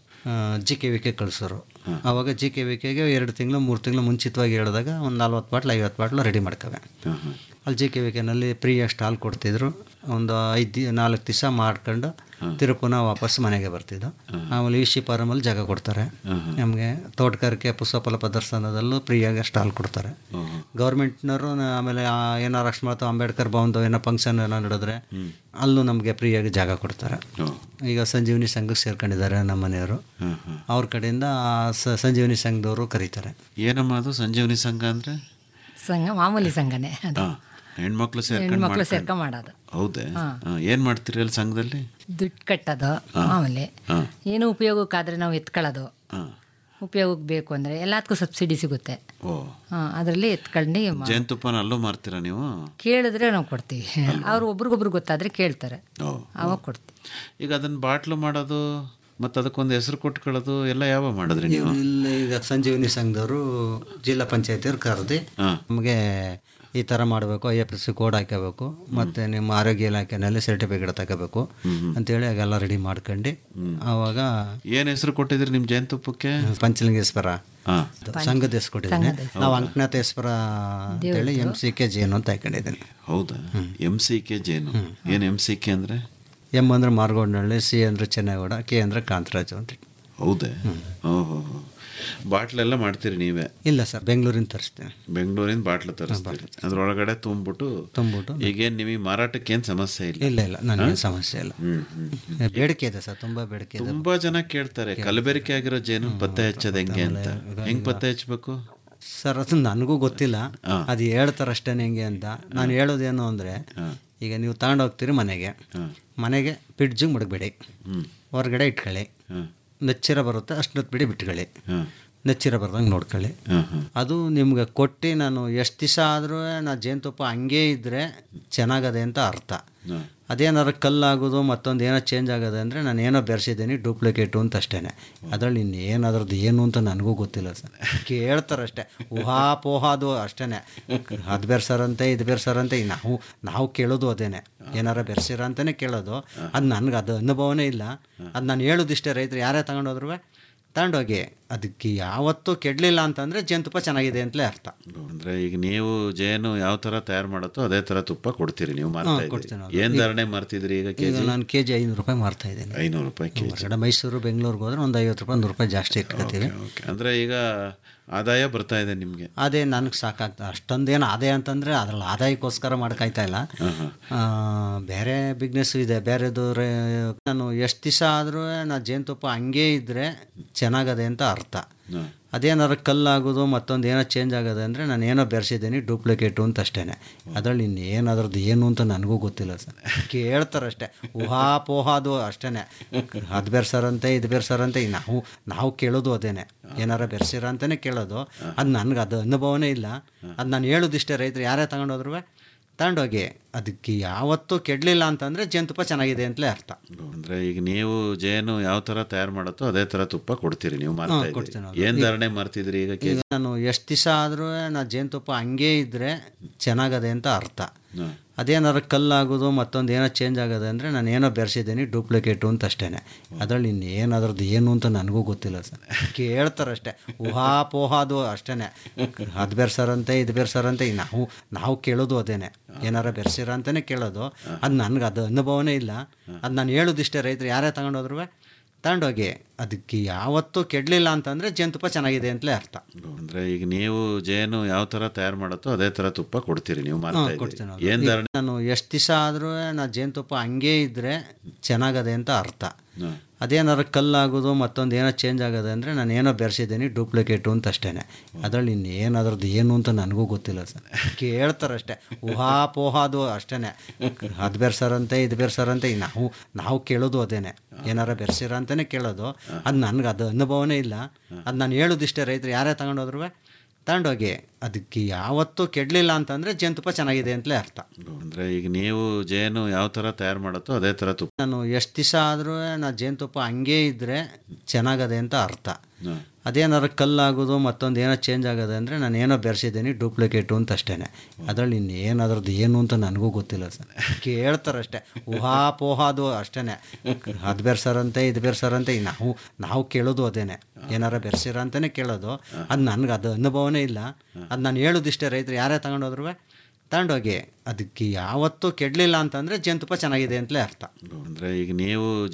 ಜಿ ಕೆ ವಿ ಕೆ ಕಳಿಸೋರು ಆವಾಗ ಜಿ ಕೆ ವಿ ಕೆಗೆ ಎರಡು ತಿಂಗಳು ಮೂರು ತಿಂಗಳು ಮುಂಚಿತವಾಗಿ ಹೇಳಿದಾಗ ಒಂದು ನಲ್ವತ್ತು ಬಾಟ್ಲು ಐವತ್ತು ಬಾಟ್ಲು ರೆಡಿ ಮಾಡ್ಕವೆ ಅಲ್ಲಿ ಜಿ ಕೆ ವಿ ಕೆನಲ್ಲಿ ಫ್ರೀಯಾಗಿ ಸ್ಟಾಲ್ ಕೊಡ್ತಿದ್ರು ಒಂದು ಐದು ದಿ ನಾಲ್ಕು ದಿವಸ ಮಾಡ್ಕೊಂಡು ತಿರುಪುನ ವಾಪಸ್ ಮನೆಗೆ ಬರ್ತಿದ್ದು ಆಮೇಲೆ ವಿ ಸಿ ಫಾರಮಲ್ಲಿ ಜಾಗ ಕೊಡ್ತಾರೆ ನಮಗೆ ತೋಟಗಾರಿಕೆ ಪುಷ್ಪಫಲ ಪ್ರದರ್ಶನದಲ್ಲೂ ಫ್ರೀಯಾಗಿ ಸ್ಟಾಲ್ ಕೊಡ್ತಾರೆ ಗೌರ್ಮೆಂಟ್ನವರು ಆಮೇಲೆ ಆ ಏನಾರು ಅಕಸ್ಮಾತ್ ಅಂಬೇಡ್ಕರ್ ಭವನದ ಏನೋ ಫಂಕ್ಷನ್ ಏನೋ ನಡೆದ್ರೆ ಅಲ್ಲೂ ನಮಗೆ ಫ್ರೀಯಾಗಿ ಜಾಗ ಕೊಡ್ತಾರೆ ಈಗ ಸಂಜೀವನಿ ಸಂಘಕ್ಕೆ ಸೇರ್ಕೊಂಡಿದ್ದಾರೆ ನಮ್ಮ ಮನೆಯವರು ಅವ್ರ ಕಡೆಯಿಂದ ಆ ಸ- ಸಂಜೀವನಿ ಸಂಘದವರು ಕರೀತಾರೆ ಏನಮ್ಮ ಅದು ಸಂಜೀವನಿ ಸಂಘ ಅಂದ್ರೆ ಸಂಘ ಮಾಮೂಲಿ ಸಂಘನೇ ಅದು ಹಾ, ಹೆಣ್ಮಕ್ಳು ಸೇರ್ಕೊಂಡು ಹೆಣ್ಮಕ್ಳು ಮಾಡ್ಕೊಂಡು. ಸೇರ್ಕೊಂಡು ಮಾಡೋದು ಹೌದೇ ಹಾ. ಹಾ, ಏನ್ ಮಾಡ್ತೀರಿ ಅಲ್ಲಿ ಸಂಘದಲ್ಲಿ ದುಡ್ಡು ಕಟ್ಟೋದು ಮಾಮೂಲಿ ಹಾ. ಏನು ಉಪಯೋಗಕ್ಕಾದ್ರೆ ನಾವು ಎತ್ಕೊಳ್ಳೋದು ಹಾ. ಉಪಯೋಗಕ್ಕೆ ಬೇಕು ಅಂದರೆ ಎಲ್ಲದಕ್ಕೂ ಸಬ್ಸಿಡಿ ಸಿಗುತ್ತೆ ಓ ಅದರಲ್ಲಿ ಎತ್ಕೊಂಡು ಮಾ- ಜೇನುತುಪ್ಪನ ಅಲ್ಲೂ ಮಾರ್ತೀರಾ ನೀವು ಕೇಳಿದ್ರೆ ನಾವು ಕೊಡ್ತೀವಿ ಅವ್ರು ಒಬ್ರಿಗೊಬ್ರು ಗೊತ್ತಾದ್ರೆ ಕೇಳ್ತಾರೆ ಓ ಅವಾಗ ಕೊಡ್ತೀವಿ ಈಗ ಅದನ್ನ ಬಾಟ್ಲು ಮಾಡೋದು ಮತ್ತು ಅದಕ್ಕೊಂದು ಹೆಸರು ಕೊಟ್ಕೊಳ್ಳೋದು ಎಲ್ಲ ಯಾವ ಮಾಡಿದ್ರಿ ನೀವು ಇಲ್ಲಿ ಈಗ ಸಂಜೀವನಿ ಸಂಘದವರು ಜಿಲ್ಲಾ ಪಂಚಾಯತಿಯವ್ರು ಕರೆದು ನಮಗೆ ಈ ಥರ ಮಾಡಬೇಕು I F S C code ಹಾಕೋಬೇಕು ಮತ್ತು ನಿಮ್ಮ ಆರೋಗ್ಯ ಇಲಾಖೆನಲ್ಲಿ ಸರ್ಟಿಫಿಕೇಟ್ ತಗೋಬೇಕು ಅಂತೇಳಿ ಆಗೆಲ್ಲ ರೆಡಿ ಮಾಡ್ಕೊಂಡು ಆವಾಗ ಏನು ಹೆಸರು ಕೊಟ್ಟಿದ್ರಿ ನಿಮ್ಮ ಜೇನುತುಪ್ಪಕ್ಕೆ ಪಂಚಲಿಂಗೇಶ್ವರ ಹಾ. ಸಂಘದ ಹೆಸರು ಕೊಟ್ಟಿದ್ದೀನಿ ನಾವು ಅಂಕನಾಥೇಶ್ವರ ಅಂತೇಳಿ ಎಮ್ ಸಿ ಕೆ ಜೇನು ಅಂತ ಹಾಕೊಂಡಿದ್ದೀನಿ ಹೌದಾ ಎಮ್ ಸಿ ಕೆ ಜೇನು ಏನು ಎಮ್ ಸಿ ಕೆ ಅಂದರೆ ಎಮ್ ಅಂದ್ರೆ ಮಾರ್ಗೋಡ್ನಹಳ್ಳಿ ಸಿ ಅಂದ್ರೆ ಚೆನ್ನೈಗೌಡ ಕೆ ಅಂದ್ರೆ ಕಾಂತರಾಜು ಅಂತ ಹೌದೇ ಓಹೋ ಬಾಟ್ಲೆಲ್ಲ ಮಾಡ್ತೀರಿ ನೀವೇ ಇಲ್ಲ ಸರ್ ಬೆಂಗಳೂರಿಂದ ತರಿಸ್ತೀನಿ ಬೆಂಗಳೂರಿಂದ ಬಾಟ್ಲು ತರಿಸ್ತೀರಿ ಅದ್ರೊಳಗಡೆ ತುಂಬಿಬಿಟ್ಟು ತುಂಬಿಟ್ಟು ಈಗೇನು ನಿಮಗೆ ಮಾರಾಟಕ್ಕೆ ಏನು ಸಮಸ್ಯೆ ಇಲ್ಲ ಇಲ್ಲ ಇಲ್ಲ ನನಗೇನು ಸಮಸ್ಯೆ ಇಲ್ಲ ಹ್ಮ್, ಹ್ಮ್, ಹ್ಮ್. ಬೇಡಿಕೆ ಇದೆ ಸರ್ ತುಂಬ ಬೇಡಿಕೆ ಇದೆ ತುಂಬಾ ಜನ ಕೇಳ್ತಾರೆ ಕಲಬೆರಕೆ ಆಗಿರೋ ಜೇನು ಪತ್ತೆ ಹಚ್ಚೋದು ಹೆಂಗೆ ಅಂತ ಹೆಂಗ್ ಪತ್ತೆ ಹಚ್ಚಬೇಕು ಸರ್ ಅದು ನನಗೂ ಗೊತ್ತಿಲ್ಲ ಅದು ಹೇಳ್ತಾರೆ ಅಷ್ಟೇ ಹೆಂಗೆ ಅಂತ ನಾನು ಹೇಳೋದೇನು ಅಂದರೆ ಈಗ ನೀವು ತಗೊಂಡೋಗ್ತೀರಿ ಮನೆಗೆ ಮನೆಗೆ ಫ್ರಿಡ್ಜಿಗೆ ಮಡಗಬೇಡಿ ಹೊರಗಡೆ ಇಟ್ಕೊಳ್ಳಿ ನೆಚ್ಚಿರ ಬರುತ್ತೆ ಅಷ್ಟು ಬಿಡಿ ಬಿಟ್ಕೊಳ್ಳಿ ನೆಚ್ಚಿರ ಬರ್ದಂಗೆ ನೋಡ್ಕೊಳ್ಳಿ ಅದು ನಿಮ್ಗೆ ಕೊಟ್ಟು ನಾನು ಎಷ್ಟು ದಿವಸ ಆದರೂ ನಾ ಜೇನುತುಪ್ಪ ಹಂಗೇ ಇದ್ದರೆ ಚೆನ್ನಾಗದೆ ಅಂತ ಅರ್ಥ ಅದೇನಾದ್ರು ಕಲ್ಲಾಗೋದು ಮತ್ತೊಂದು ಏನೋ ಚೇಂಜ್ ಆಗೋದು ಅಂದರೆ ನಾನು ಏನೋ ಬೆರೆಸಿದ್ದೀನಿ ಡೂಪ್ಲಿಕೇಟು ಅಂತ ಅಷ್ಟೇ ಅದರಲ್ಲಿ ಇನ್ನೇನು ಅದ್ರದ್ದು ಏನು ಅಂತ ನನಗೂ ಗೊತ್ತಿಲ್ಲ ಸರ್ ಕೇಳ್ತಾರಷ್ಟೇ ಊಹಾ ಪೋಹಾದು ಅಷ್ಟೇ ಅದು ಬೆರ್ಸರಂತೆ ಇದು ಬೆರ್ಸರಂತೆ ಈಗ ನಾವು ನಾವು ಕೇಳೋದು ಅದೇನೆ ಏನಾರ ಬೆರ್ಸಿರ ಅಂತಲೇ ಕೇಳೋದು ಅದು ನನಗೆ ಅದು ಅನುಭವನೇ ಇಲ್ಲ ಅದು ನಾನು ಹೇಳೋದಿಷ್ಟೇ ರೈತರು ಯಾರೇ ತಗೊಂಡೋದ್ರು ತಗೊಂಡೋಗಿ ಅದಕ್ಕೆ ಯಾವತ್ತೂ ಕೆಡಲಿಲ್ಲ ಅಂತಂದರೆ ಜೇನುತುಪ್ಪ ಚೆನ್ನಾಗಿದೆ ಅಂತಲೇ ಅರ್ಥ ಅಂದ್ರೆ ಈಗ ನೀವು ಜೇನು ಯಾವ ತರ ತಯಾರು ಮಾಡುತ್ತೋ ಅದೇ ತರ ತುಪ್ಪ ಕೊಡ್ತೀರಿ ನೀವು ಮಾರ್ತಾ ಹಾ, ಇದ್ದೀರಿ. ಕೊಡ್ತೀನಿ ಹೌದು. ಏನ್ ಈಗ- ಧಾರಣೆ ಮಾರ್ತಿದ್ರಿ ಈಗ ಈಗ ಕೆಜಿ ನಾನು ಕೆ ಜಿ ಐನೂರು ರೂಪಾಯಿ ಮಾರ್ತಾ ಇದ್ದೀನಿ ಐನೂರು ರೂಪಾಯಿ ಕೆಜಿ ಹೊರಗಡೆ ಮೈಸೂರು ಬೆಂಗಳೂರಿಗೆ ಹೋದ್ರೆ ಒಂದು ಐವತ್ತು ರೂಪಾಯಿ ನೂರು ರೂಪಾಯಿ ಜಾಸ್ತಿ ಇಟ್ಕೊತೀವಿ ಅಂದ್ರೆ ಈಗ ಆದಾಯ ಬರ್ತಾ ಇದೆ ನಿಮ್ಗೆ ಅದೇ ನನಗೆ ಸಾಕಾಗ್ತದೆ ಅಷ್ಟೊಂದೇನು ಆದಾಯ ಅಂತಂದರೆ ಅದ್ರಲ್ಲಿ ಆದಾಯಕ್ಕೋಸ್ಕರ ಮಾಡೋಕ್ಕಾಯ್ತಾ ಇಲ್ಲ ಆ, ಬೇರೆ ಬಿಸ್ನೆಸ್ಸು ಇದೆ ಬೇರೆದು ರೇ ನಾನು ಎಷ್ಟು ದಿವಸ ಆದರೂ ನಾ ಜೇನುತುಪ್ಪ ಹಂಗೇ ಇದ್ದರೆ ಚೆನ್ನಾಗದೆ ಅಂತ ಅರ್ಥ ಅದೇನಾದ್ರು ಕಲ್ಲಾಗೋದು ಮತ್ತೊಂದು ಏನೋ ಚೇಂಜ್ ಆಗೋದು ಅಂದರೆ ನಾನು ಏನೋ ಬೆರೆಸಿದ್ದೀನಿ ಡೂಪ್ಲಿಕೇಟು ಅಂತ ಅಷ್ಟೇ ಅದರಲ್ಲಿ ಇನ್ನೇನು ಅದ್ರದ್ದು ಏನು ಅಂತ ನನಗೂ ಗೊತ್ತಿಲ್ಲ ಸರ್ ಕೇಳ್ತಾರಷ್ಟೇ ಊಹಾ ಪೋಹಾದು ಅಷ್ಟೇ ಅದು ಬೆರ್ಸರಂತೆ ಇದು ಬೆರ್ಸರಂತೆ ಈಗ ನಾವು ನಾವು ಕೇಳೋದು ಅದೇನೆ ಏನಾರ ಬೆರ್ಸಿರ ಅಂತಲೇ ಕೇಳೋದು ಅದು ನನಗೆ ಅದು ಅನುಭವನೇ ಇಲ್ಲ ಅದು ನಾನು ಹೇಳೋದಿಷ್ಟೇ ರೈತರು ಯಾರೇ ತಗೊಂಡೋದ್ರು ತಗೊಂಡೋಗಿ ಅದಕ್ಕೆ ಯಾವತ್ತೂ ಕೆಡಲಿಲ್ಲ ಅಂತಂದರೆ ಜೇನುತುಪ್ಪ ಚೆನ್ನಾಗಿದೆ ಅಂತಲೇ ಅರ್ಥ ಅಂದ್ರೆ ಈಗ ನೀವು ಜೇನು ಯಾವ ತರ ತಯಾರು ಮಾಡುತ್ತೋ ಅದೇ ತರ ತುಪ್ಪ ಕೊಡ್ತೀರಿ ನೀವು ಮಾರ್ತಾ ಹಾ, ಇದ್ದೀರಿ. ಕೊಡ್ತೀನಿ ಹೌದು. ಏನ್ ಈಗ- ಧಾರಣೆ ಮಾರ್ತಿದ್ರಿ ಈಗ ಈಗ ಕೆಜಿ ನಾನು ಎಷ್ಟು ದಿವಸ ಆದರೂ ನಾ ಜೇನುತುಪ್ಪ ಹಂಗೇ ಇದ್ದರೆ ಚೆನ್ನಾಗದೆ ಅಂತ ಅರ್ಥ ಅದೇನಾದ್ರು ಕಲ್ಲಾಗೋದು ಮತ್ತೊಂದು ಏನೋ ಚೇಂಜ್ ಆಗೋದು ಅಂದರೆ ನಾನು ಏನೋ ಬೆರೆಸಿದ್ದೀನಿ ಡೂಪ್ಲಿಕೇಟು ಅಂತ ಅಷ್ಟೇ ಅದರಲ್ಲಿ ಇನ್ನೇನು ಅದ್ರದ್ದು ಏನು ಅಂತ ನನಗೂ ಗೊತ್ತಿಲ್ಲ ಸರ್ ಕೇಳ್ತಾರಷ್ಟೇ ಊಹಾ ಪೋಹಾದು ಅಷ್ಟೇ ಅದು ಬೆರ್ಸರಂತೆ ಇದು ಬೆರ್ಸರಂತೆ ಈಗ ನಾವು ನಾವು ಕೇಳೋದು ಅದೇನೆ ಏನಾರ ಬೆರ್ಸಿರ ಅಂತಲೇ ಕೇಳೋದು ಅದು ನನಗೆ ಅದು ಅನುಭವನೇ ಇಲ್ಲ ಅದು ನಾನು ಹೇಳೋದಿಷ್ಟೇ ರೈತರು ಯಾರೇ ತಗೊಂಡೋದ್ರು ತಗೊಂಡೋಗಿ ಅದಕ್ಕೆ ಯಾವತ್ತೂ ಕೆಡಲಿಲ್ಲ ಅಂತಂದರೆ ಜೇನುತುಪ್ಪ ಚೆನ್ನಾಗಿದೆ ಅಂತಲೇ ಅರ್ಥ ಅಂದ್ರೆ ಈಗ ನೀವು ಜೇನು ಯಾವ ತರ ತಯಾರು ಮಾಡುತ್ತೋ ಅದೇ ತರ ತುಪ್ಪ ಕೊಡ್ತೀರಿ ನೀವು ಮಾರ್ತಾ ಹಾ, ಇದ್ದೀರಿ. ಕೊಡ್ತೀನಿ ಹೌದು. ಏನ್ ಈಗ ಧಾರಣೆ ನಾನು ಎಷ್ಟು ದಿವಸ ಆದರೂ ನಾ ಜೇನುತುಪ್ಪ ಹಂಗೇ ಇದ್ದರೆ ಚೆನ್ನಾಗದೆ ಅಂತ ಅರ್ಥ ಅದೇನಾದ್ರು ಕಲ್ಲಾಗೋದು ಮತ್ತೊಂದು ಏನೋ ಚೇಂಜ್ ಆಗೋದು ಅಂದರೆ ನಾನು ಏನೋ ಬೆರೆಸಿದ್ದೀನಿ ಡೂಪ್ಲಿಕೇಟು ಅಂತ ಅಷ್ಟೇ ಅದರಲ್ಲಿ ಇನ್ನೇನು ಅದ್ರದ್ದು ಏನು ಅಂತ ನನಗೂ ಗೊತ್ತಿಲ್ಲ ಸರ್ ಕೇಳ್ತಾರಷ್ಟೇ ಊಹಾ ಪೋಹಾದು ಅಷ್ಟೇ ಅದು ಬೆರ್ಸರಂತೆ ಇದು ಬೆರ್ಸರಂತೆ ಈಗ ನಾವು ನಾವು ಕೇಳೋದು ಅದೇನೆ ಏನಾರ ಬೆರ್ಸಿರ ಅಂತಲೇ ಕೇಳೋದು ಅದು ನನಗೆ ಅದು ಅನುಭವನೇ ಇಲ್ಲ ಅದು ನಾನು ಹೇಳೋದಿಷ್ಟೇ ರೈತರು ಯಾರೇ ತಗೊಂಡೋದ್ರು ತಗೊಂಡೋಗಿ ಅದಕ್ಕೆ ಯಾವತ್ತೂ ಕೆಡಲಿಲ್ಲ ಅಂತಂದರೆ ಜೇನುತುಪ್ಪ ಚೆನ್ನಾಗಿದೆ ಅಂತಲೇ ಅರ್ಥ ಅಂದ್ರೆ ಈಗ ನೀವು ಜೇನು ಯಾವ ತರ ತಯಾರು ಮಾಡುತ್ತೋ ಅದೇ ತರ ತುಪ್ಪ ನಾನು ಎಷ್ಟು ದಿವಸ ಆದರೂ ನಾ ಜೇನುತುಪ್ಪ ಹಂಗೇ ಇದ್ದರೆ ಚೆನ್ನಾಗದೆ ಅಂತ ಅರ್ಥ ಅದೇನಾದ್ರು ಕಲ್ಲಾಗೋದು ಮತ್ತೊಂದು ಏನೋ ಚೇಂಜ್ ಆಗೋದು ಅಂದರೆ ನಾನು ಏನೋ ಬೆರೆಸಿದ್ದೀನಿ ಡೂಪ್ಲಿಕೇಟು ಅಂತ ಅಷ್ಟೇ ಅದರಲ್ಲಿ ಇನ್ನೇನು ಅದ್ರದ್ದು ಏನು ಅಂತ ನನಗೂ ಗೊತ್ತಿಲ್ಲ ಸರ್ ಕೇಳ್ತಾರಷ್ಟೇ ಊಹಾ ಪೋಹಾದು ಅಷ್ಟೇ ಅದು ಬೆರ್ಸರಂತೆ ಇದು ಬೆರ್ಸರಂತೆ ಈಗ ನಾವು ನಾವು ಕೇಳೋದು ಅದೇನೆ ಏನಾರ ಬೆರ್ಸಿರ ಅಂತಲೇ ಕೇಳೋದು ಅದು ನನಗೆ ಅದು ಅನುಭವನೇ ಇಲ್ಲ ಅದು ನಾನು ಹೇಳೋದಿಷ್ಟೇ ರೈತರು ಯಾರೇ ತಗೊಂಡೋದ್ರು ತಗೊಂಡೋಗಿ ಅದಕ್ಕೆ ಯಾವತ್ತೂ ಕೆಡಲಿಲ್ಲ ಅಂತಂದರೆ ಜೇನುತುಪ್ಪ ಚೆನ್ನಾಗಿದೆ ಅಂತಲೇ ಅರ್ಥ ಅಂದ್ರೆ ಈಗ ನೀವು